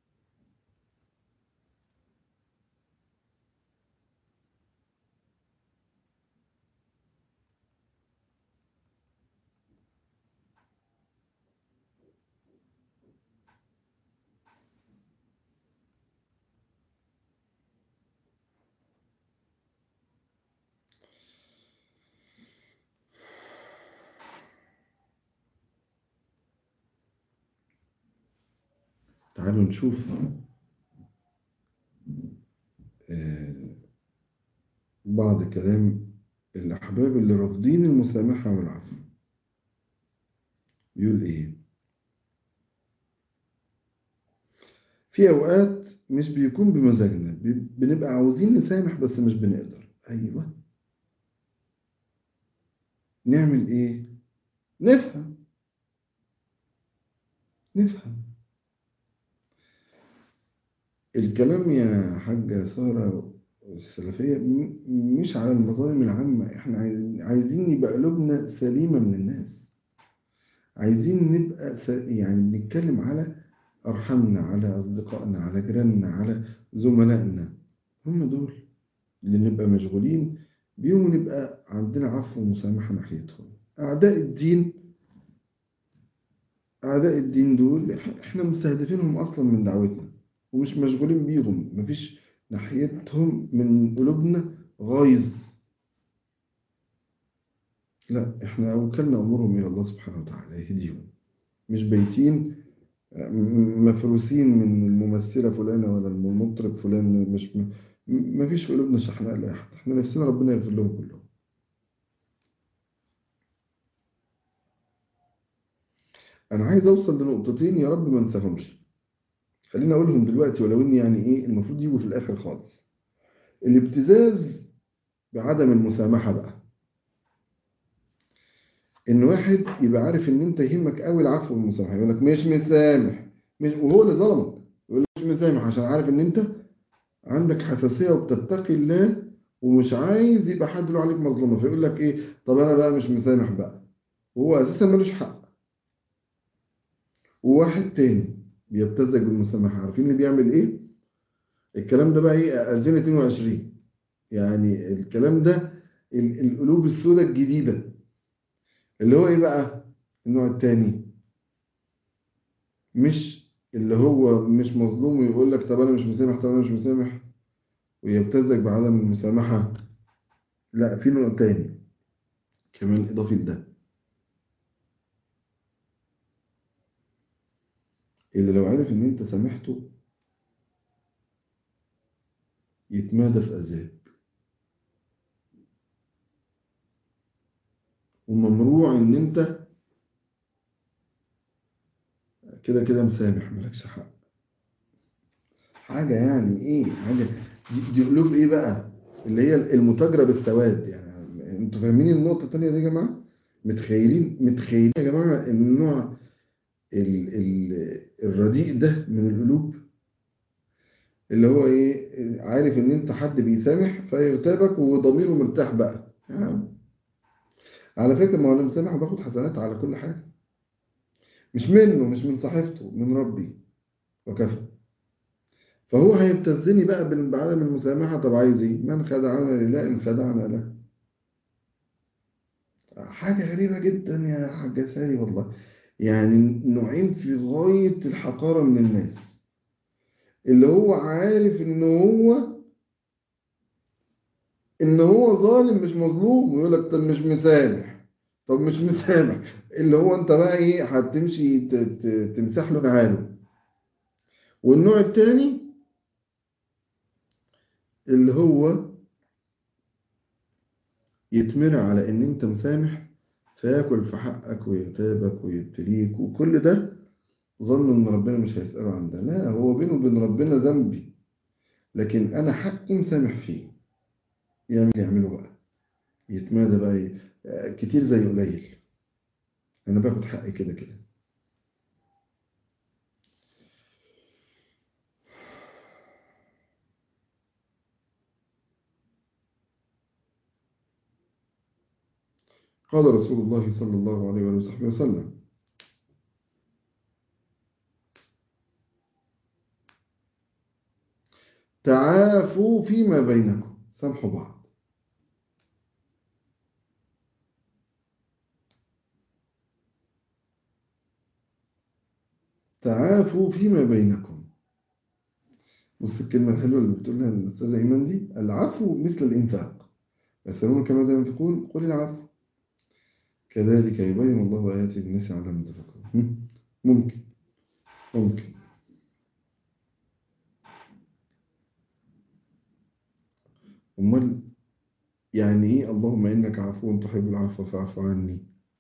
تعالوا نشوف بعض كلام الأحباب اللي رافضين المسامحة والعفو بيقول إيه في أوقات مش بيكون بمزاجنا بنبقى عاوزين نسامح بس مش بنقدر أيوة نعمل إيه نفهم نفهم الكلام يا حاجة سارة السلفية مش على المظالم العامة احنا عايزين يبقى قلوبنا سليمة من الناس عايزين نبقى يعني بنتكلم على أرحامنا على أصدقائنا على جيراننا على زملائنا هم دول اللي نبقى مشغولين بيهم ونبقى عندنا عفو ومسامحة ناحيتهم أعداء الدين أعداء الدين دول احنا مستهدفينهم أصلا من دعوتنا ومش مشغولين بيهم مفيش ناحيتهم من قلوبنا غايظ لا احنا وكلنا امورهم الى الله سبحانه وتعالى يهديهم مش بيتين مفروسين من الممثله فلانه ولا المطرب فلان مش مفيش في قلوبنا شحناء لاحد احنا نفسنا ربنا يغفر لهم كلهم انا عايز اوصل لنقطتين يا رب ما انساهمش خليني اقولهم دلوقتي ولو ان يعني ايه المفروض يجوا في الاخر خالص الابتزاز بعدم المسامحه بقى ان واحد يبقى عارف ان انت يهمك قوي العفو والمسامحه يقول لك مش مسامح مش وهو اللي ظلمك يقول لك مش مسامح عشان عارف ان انت عندك حساسيه وبتتقي الله ومش عايز يبقى حد له عليك مظلومه فيقول لك ايه طب انا بقى مش مسامح بقى وهو اساسا ملوش حق وواحد تاني بيبتزج بالمسامحه عارفين اللي بيعمل ايه الكلام ده بقى ايه 2022 يعني الكلام ده ال- القلوب السوداء الجديده اللي هو ايه بقى النوع التاني مش اللي هو مش مظلوم ويقول لك طب انا مش مسامح طب انا مش مسامح ويبتزك بعدم المسامحة لا في نوع تاني كمان إضافي لده اللي لو عرف إن أنت سامحته يتمادى في عذاب وممروع إن أنت كده كده مسامح مالكش حق حاجة يعني إيه حاجة دي, دي قلوب إيه بقى اللي هي المتاجرة بالسواد يعني أنتوا فاهمين النقطة التانية دي يا جماعة متخيلين متخيلين يا جماعة النوع ال ال الرديء ده من القلوب اللي هو ايه عارف ان انت حد بيسامح فيغتابك وضميره مرتاح بقى يعني على فكرة ما هو انا مسامح وباخد حسنات على كل حاجة مش منه مش من صحيفته من ربي وكفى فهو هيبتزني بقى بال- بعدم المسامحة طب عايز ايه من خدعنا لله ان خدعنا له حاجة غريبة جدا يا حاج ساري والله يعني نوعين في غاية الحقارة من الناس اللي هو عارف ان هو ان هو ظالم مش مظلوم ويقول لك طب مش مسامح طب مش مسامح اللي هو انت بقى ايه هتمشي ت- ت- تمسح له نعاله والنوع التاني اللي هو يتمنع على ان انت مسامح فياكل في حقك ويغتابك ويبتليك وكل ده ظن ان ربنا مش هيسأله عن ده لا هو بينه وبين ربنا ذنبي لكن انا حقي مسامح فيه يعمل يعمله بقى يتمادى بقى ي- آه، كتير زي قليل انا باخد حقي كده كده قال رسول الله صلى الله عليه وآله وصحبه وسلم تعافوا فيما بينكم سامحوا بعض تعافوا فيما بينكم بص الكلمة الحلوة اللي بتقولها الأستاذة إيمان دي العفو مثل الإنفاق يسألون كما ينفقون قل العفو كذلك يبين الله آياته للناس على ما تفكرون ممكن ممكن أمال يعني إيه اللهم إنك عفو تحب العفو فاعف عني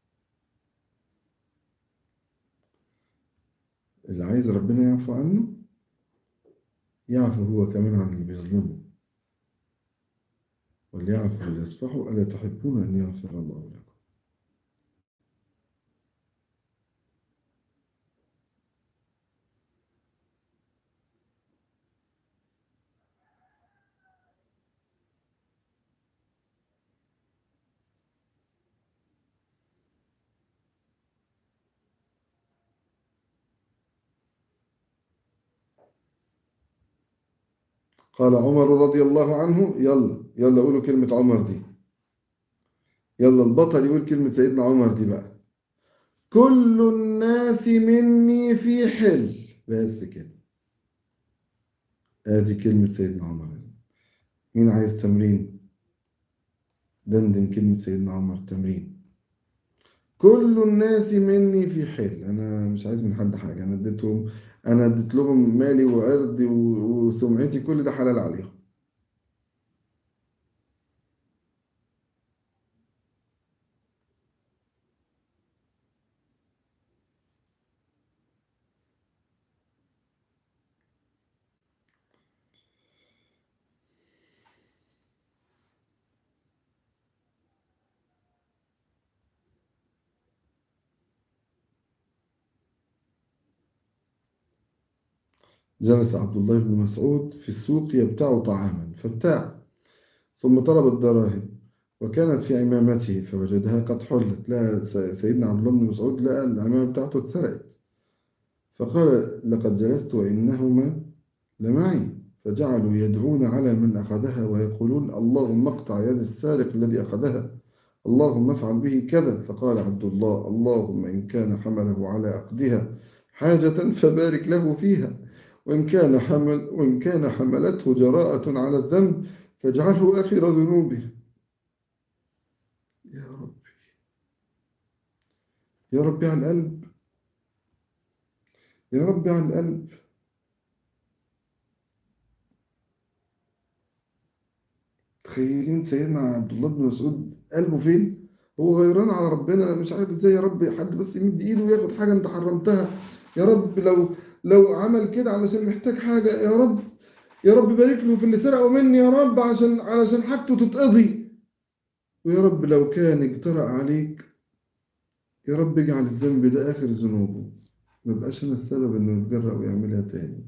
اللي عايز ربنا يعفو عنه يعفو هو كمان عن اللي بيظلمه وليعفو وليصفحوا ألا تحبون أن يغفر الله لكم قال عمر رضي الله عنه يلا يلا قولوا كلمة عمر دي يلا البطل يقول كلمة سيدنا عمر دي بقى كل الناس مني في حل بس كده ادي كلمة سيدنا عمر مين عايز تمرين دندن كلمة سيدنا عمر تمرين كل الناس مني في حل انا مش عايز من حد حاجة انا اديتهم انا اديت لهم مالي وعرضي و- وسمعتي كل ده حلال عليهم جلس عبد الله بن مسعود في السوق يبتاع طعاما فابتاع ثم طلب الدراهم وكانت في عمامته فوجدها قد حلت لا سيدنا عبد الله بن مسعود لقى العمامة بتاعته اتسرقت فقال لقد جلست وإنهما لمعي فجعلوا يدعون على من أخذها ويقولون اللهم اقطع يد السارق الذي أخذها اللهم افعل به كذا فقال عبد الله اللهم إن كان حمله على عقدها حاجة فبارك له فيها وإن كان, حمل وإن كان حملته جراءة على الذنب فاجعله آخر ذنوبه يا ربي يا ربي عن القلب يا ربي عن القلب تخيلين سيدنا عبد الله بن مسعود قلبه فين هو غيران على ربنا أنا مش عارف ازاي يا رب حد بس يمد ايده وياخد حاجه انت حرمتها يا رب لو لو عمل كده علشان محتاج حاجه يا رب يا رب بارك له في اللي سرقه مني يا رب عشان علشان حاجته تتقضي ويا رب لو كان اجترأ عليك يا رب اجعل الذنب ده آخر ذنوبه ما بقاش أنا السبب إنه يتجرأ ويعملها تاني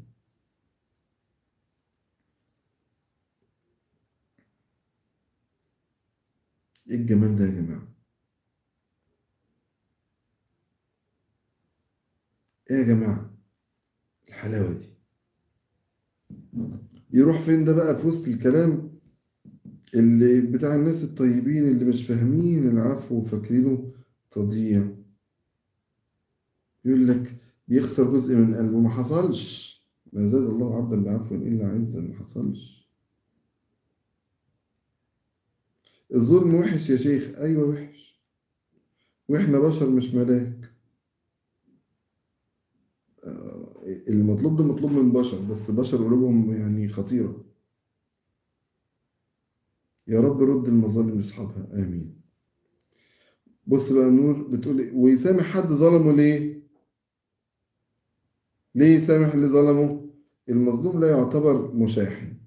إيه الجمال ده يا جماعة إيه يا جماعة الحلاوة دي يروح فين ده بقى في وسط الكلام اللي بتاع الناس الطيبين اللي مش فاهمين العفو وفاكرينه تضييع يقول لك بيخسر جزء من قلبه ما حصلش ما زاد الله عبدا بعفو إلا عزا ما حصلش الظلم وحش يا شيخ أيوة وحش وإحنا بشر مش ملاك المطلوب ده مطلوب من بشر بس البشر قلوبهم يعني خطيرة يا رب رد المظالم لاصحابها آمين بص بقى نور بتقول ويسامح حد ظلمه ليه ليه يسامح اللي ظلمه المظلوم لا يعتبر مشاحن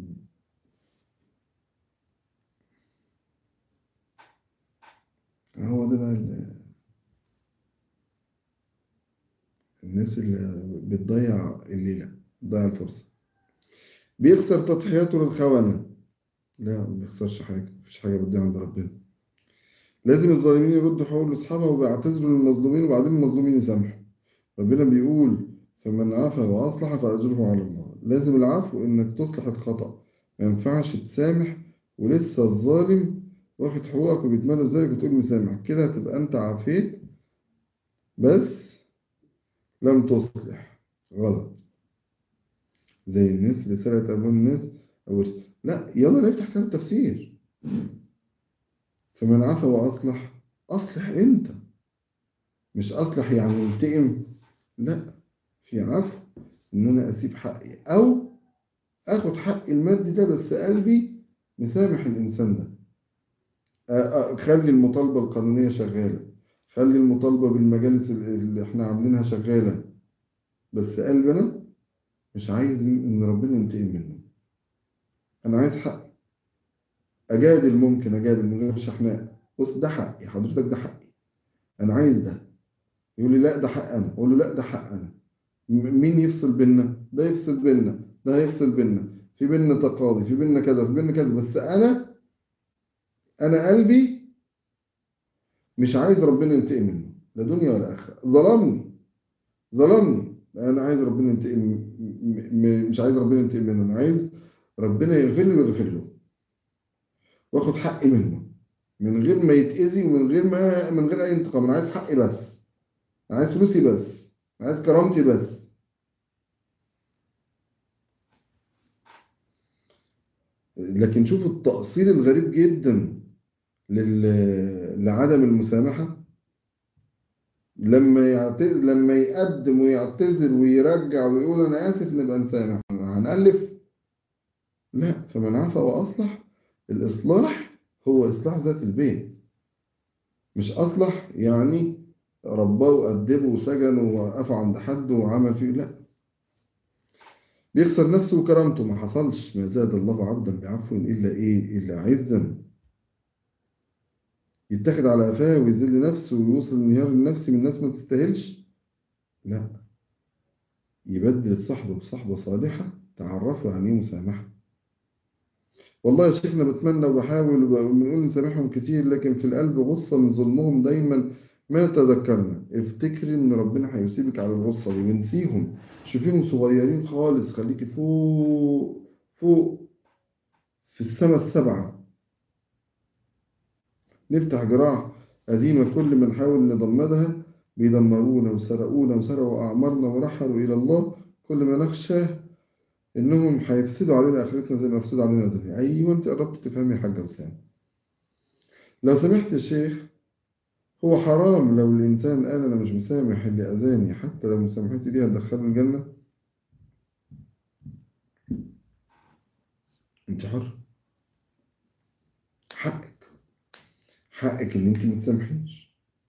هو ده بقى الناس اللي بتضيع الليلة بتضيع الفرصة بيخسر تضحياته للخونة لا ما بيخسرش حاجة مفيش حاجة بتضيع عند ربنا لازم الظالمين يردوا حقوق لأصحابها وبيعتذروا للمظلومين وبعدين المظلومين يسامحوا ربنا بيقول فمن عفا وأصلح فأجره على الله لازم العفو إنك تصلح الخطأ ما ينفعش تسامح ولسه الظالم واخد حقوقك وبيتمنى ذلك وتقول مسامح كده هتبقى أنت عافيت بس لم تصلح غلط زي الناس اللي سرقت أموال الناس أو لا يلا نفتح كتاب التفسير فمن عفا وأصلح أصلح أنت مش أصلح يعني ينتقم لا في عفو إن أنا أسيب حقي أو أخد حقي المادي ده بس قلبي مسامح الإنسان ده خلي المطالبة القانونية شغالة خلي المطالبة بالمجالس اللي احنا عاملينها شغالة بس قلبنا مش عايز إن ربنا ينتقم منه أنا عايز حقي أجادل ممكن أجادل من غير شحناء بص ده حقي حضرتك ده حقي أنا عايز ده يقول لي لا ده حق أنا أقول له لا ده حق أنا مين يفصل بينا ده يفصل بينا ده هيفصل بينا في بينا تقاضي في بينا كذا في بينا كذا بس أنا أنا قلبي مش عايز ربنا ينتقم منه لا دنيا ولا آخرة ظلمني ظلمني أنا عايز ربنا ينتقم مش عايز ربنا ينتقم منه أنا عايز ربنا يغفر لي ويغفر له واخد حقي منه من غير ما يتأذي ومن غير ما من غير أي انتقام أنا عايز حقي بس أنا عايز فلوسي بس أنا عايز كرامتي بس لكن شوف التأصيل الغريب جدا لل... لعدم المسامحة لما يعتذر لما يقدم ويعتذر ويرجع ويقول أنا آسف نبقى نسامح هنألف لا فمن عفا وأصلح الإصلاح هو إصلاح ذات البيت مش أصلح يعني رباه وأدبه وسجن ووقفه عند حد وعمل فيه لا بيخسر نفسه وكرامته ما حصلش ما زاد الله عبدا بعفو إلا إيه إلا عزا يتاخد على قفاه ويذل نفسه ويوصل انهيار النفسي من الناس ما تستاهلش لا يبدل الصحبة بصحبة صالحة تعرفوا عن ايه مسامحة والله يا شيخنا بتمنى وبحاول وبنقول نسامحهم كتير لكن في القلب غصة من ظلمهم دايما ما تذكرنا افتكري ان ربنا هيسيبك على الغصة دي ونسيهم شوفيهم صغيرين خالص خليكي فوق فوق في السماء السبعة نفتح جراح قديمة كل ما نحاول نضمدها بيدمرونا وسرقونا وسرقوا أعمارنا ورحلوا إلى الله كل ما نخشى إنهم هيفسدوا علينا آخرتنا زي ما يفسدوا علينا الدنيا أيوة أنت قربت تفهمي يا حاجة وسام لو سمحت يا شيخ هو حرام لو الإنسان قال أنا مش مسامح اللي أذاني حتى لو مسامحتي دي هتدخله الجنة أنت حر حقك حقك إن أنت ما تسامحيش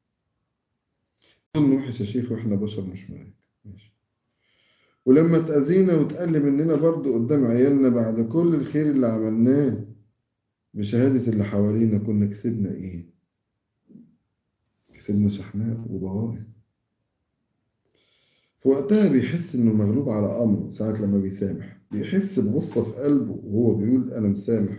ظن وحش يا شيخ وإحنا بشر مش ملاك ماشي ولما تأذينا وتقل مننا برضو قدام عيالنا بعد كل الخير اللي عملناه بشهادة اللي حوالينا كنا كسبنا إيه؟ كسبنا شحناء وضغائن في وقتها بيحس إنه مغلوب على أمره ساعة لما بيسامح بيحس بغصة في قلبه وهو بيقول أنا مسامح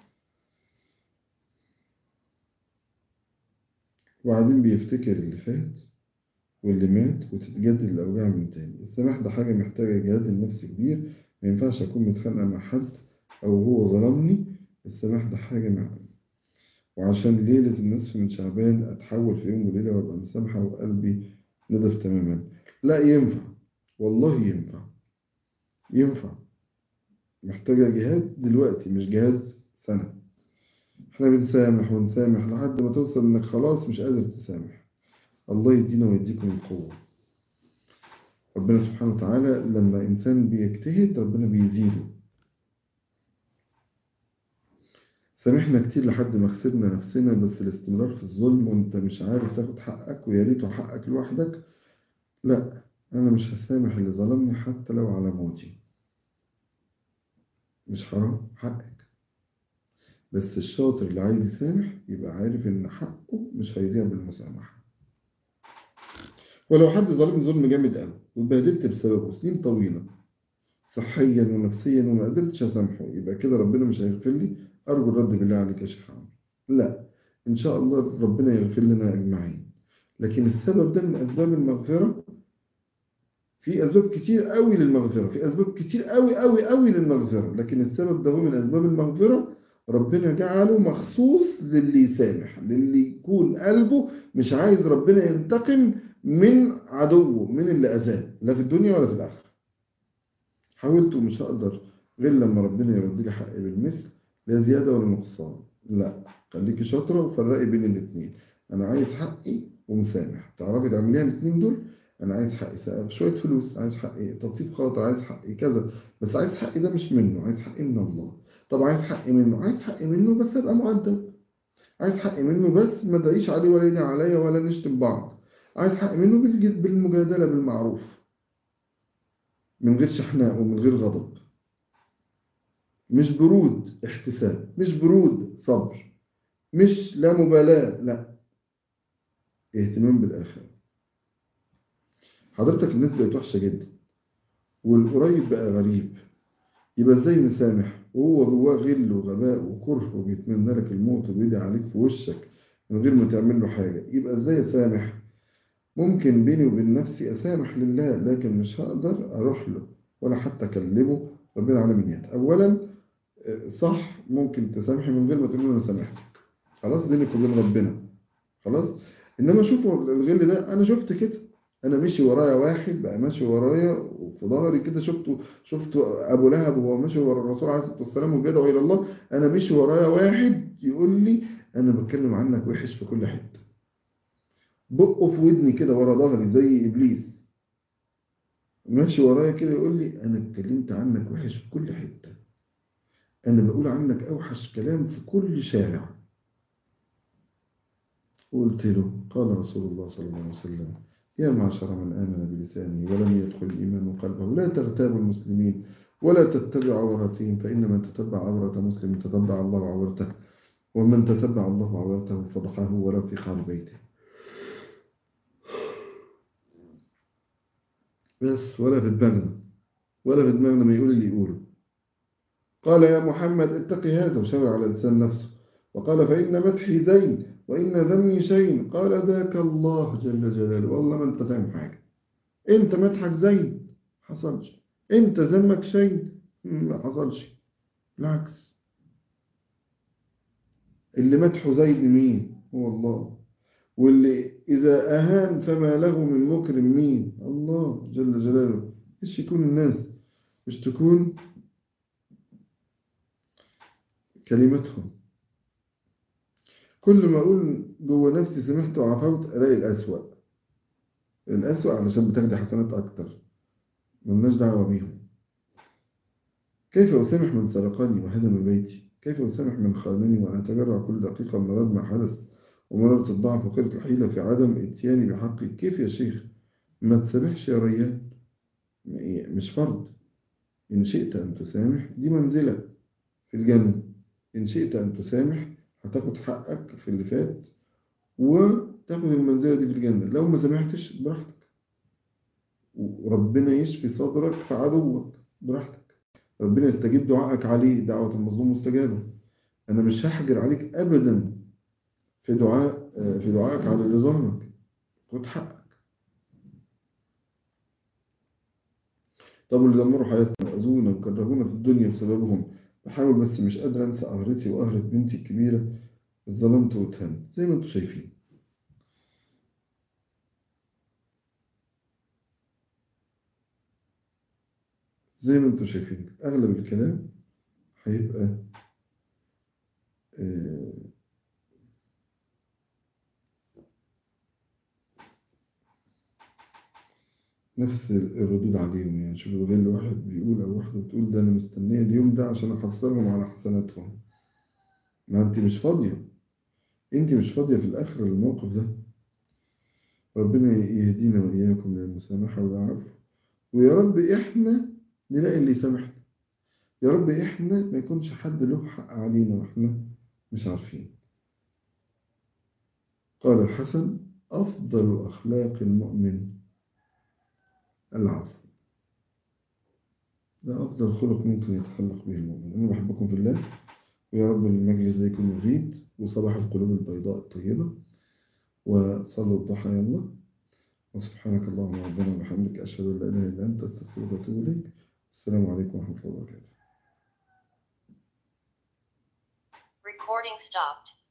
وبعدين بيفتكر اللي فات واللي مات وتتجدد الأوجاع من تاني السماح ده حاجة محتاجة جهاد النفس كبير ما ينفعش أكون متخانقة مع حد أو هو ظلمني السماح ده حاجة مع وعشان ليلة النصف من شعبان أتحول في يوم وليلة وأبقى مسامحة وقلبي نضف تماما لا ينفع والله ينفع ينفع محتاجة جهاد دلوقتي مش جهاد سنة احنا بنسامح ونسامح لحد ما توصل انك خلاص مش قادر تسامح الله يدينا ويديكم القوة ربنا سبحانه وتعالى لما إنسان بيجتهد ربنا بيزيده سامحنا كتير لحد ما خسرنا نفسنا بس الاستمرار في الظلم وانت مش عارف تاخد حقك ويا ريته حقك لوحدك لا انا مش هسامح اللي ظلمني حتى لو على موتي مش حرام حقك بس الشاطر اللي عايز يسامح يبقى عارف ان حقه مش هيضيع بالمسامحة ولو حد ظلمني ظلم جامد قوي واتبهدلت بسببه سنين طويلة صحيا ونفسيا وما قدرتش اسامحه يبقى كده ربنا مش هيغفر لي ارجو الرد بالله عليك يا شيخ عمرو لا ان شاء الله ربنا يغفر لنا اجمعين لكن السبب ده من اسباب المغفرة في اسباب كتير قوي للمغفرة في اسباب كتير قوي قوي قوي للمغفرة لكن السبب ده هو من اسباب المغفرة ربنا جعله مخصوص للي يسامح للي يكون قلبه مش عايز ربنا ينتقم من عدوه من اللي أذاه لا في الدنيا ولا في الآخرة حاولت ومش هقدر غير لما ربنا يرد لي حقي بالمثل لا زيادة ولا نقصان لا خليكي شاطرة وفرقي بين الاثنين أنا عايز حقي ومسامح تعرفي تعمليها الاثنين دول أنا عايز حقي سقف شوية فلوس عايز حقي تطيب خاطر عايز حقي كذا بس عايز حقي ده مش منه عايز حقي من الله طب عايز حقي منه عايز حقي منه بس ابقى مؤدب عايز حقي منه بس ما ادعيش عليه ولا يدعي عليا ولا نشتم بعض عايز حقي منه بالمجادلة بالمعروف من غير شحناء ومن غير غضب مش برود احتساب مش برود صبر مش لا مبالاة لا اهتمام بالآخرة حضرتك الناس بقت وحشة جدا والقريب بقى غريب يبقى ازاي نسامح وهو جواه غل وغباء وكره وبيتمنى لك الموت وبيدعي عليك في وشك من غير ما تعمل له حاجة يبقى ازاي اسامح ممكن بيني وبين نفسي اسامح لله لكن مش هقدر اروح له ولا حتى اكلمه ربنا على منيات اولا صح ممكن تسامحي من غير ما تقول انا سامحتك خلاص بينك وبين ربنا خلاص انما شوفوا الغل ده انا شفت كده انا ماشي ورايا واحد بقى ماشي ورايا وفي ظهري كده شفته شفت ابو لهب وهو ماشي ورا الرسول عليه الصلاه والسلام وبيدعو الى الله انا ماشي ورايا واحد يقول لي انا بتكلم عنك وحش في كل حته بقه في ودني كده ورا ظهري زي ابليس ماشي ورايا كده يقول لي انا اتكلمت عنك وحش في كل حته انا بقول عنك اوحش كلام في كل شارع قلت له قال رسول الله صلى الله عليه وسلم يا معشر من آمن بلسانه ولم يدخل الإيمان قلبه لا تغتابوا المسلمين ولا تتبعوا عوراتهم فإن من تتبع عورة مسلم تتبع الله عورته ومن تتبع الله عورته فضحه ولو في خارج بيته بس ولا في دماغنا ولا في دماغنا ما يقول اللي يقوله قال يا محمد اتق هذا وشاور على لسان نفسه وقال فإن مدحي زين وإن ذمي شين قال ذاك الله جل جلاله والله ما انت فاهم حاجة انت مدحك زين حصلش انت ذمك شين ما حصلش بالعكس اللي مدحه زين مين هو الله واللي إذا أهان فما له من مكرم مين الله جل جلاله إيش يكون الناس مش تكون كلمتهم كل ما أقول جوه نفسي سمحت وعفوت ألاقي الأسوأ الأسوأ علشان بتاخدي حسنات أكتر ملناش دعوة بيهم كيف أسامح من سرقني وهدم بيتي كيف أسامح من خانني وأنا أتجرع كل دقيقة مرض ما حدث ومرض الضعف وقلة الحيلة في عدم إتياني بحقي كيف يا شيخ ما تسامحش يا ريان مش فرض إن شئت أن تسامح دي منزلة في الجنة إن شئت أن تسامح هتاخد حقك في اللي فات وتاخد المنزلة دي في الجنة لو ما سامحتش براحتك وربنا يشفي صدرك في عدوك براحتك ربنا يستجيب دعائك عليه دعوة المظلوم مستجابة أنا مش هحجر عليك أبدا في دعاء في دعائك على اللي ظلمك خد حقك طب واللي دمروا حياتنا وأذونا وكرهونا في الدنيا بسببهم بحاول بس مش قادر أنسى قهرتي وقهرة بنتي الكبيرة اتظلمت واتهنت زي ما انتم شايفين زي ما انتم شايفين أغلب الكلام هيبقى آه نفس الردود عليهم يعني شوف غير واحد بيقول أو واحدة بتقول ده أنا مستنية اليوم ده عشان أحصلهم على حسناتهم ما أنت مش فاضية أنت مش فاضية في الآخر الموقف ده ربنا يهدينا وإياكم للمسامحة والعفو ويا رب إحنا نلاقي اللي يسامحنا يا رب إحنا ما يكونش حد له حق علينا وإحنا مش عارفين قال الحسن أفضل أخلاق المؤمن العفو ده أفضل خلق ممكن يتخلق به المؤمن أنا بحبكم في الله ويا رب المجلس ده يكون مفيد وصباح القلوب البيضاء الطيبة وصلوا الضحى يلا وسبحانك اللهم ربنا وبحمدك أشهد أن لا إله إلا أنت أستغفرك وأتوب إليك السلام عليكم ورحمة الله وبركاته
Recording stopped.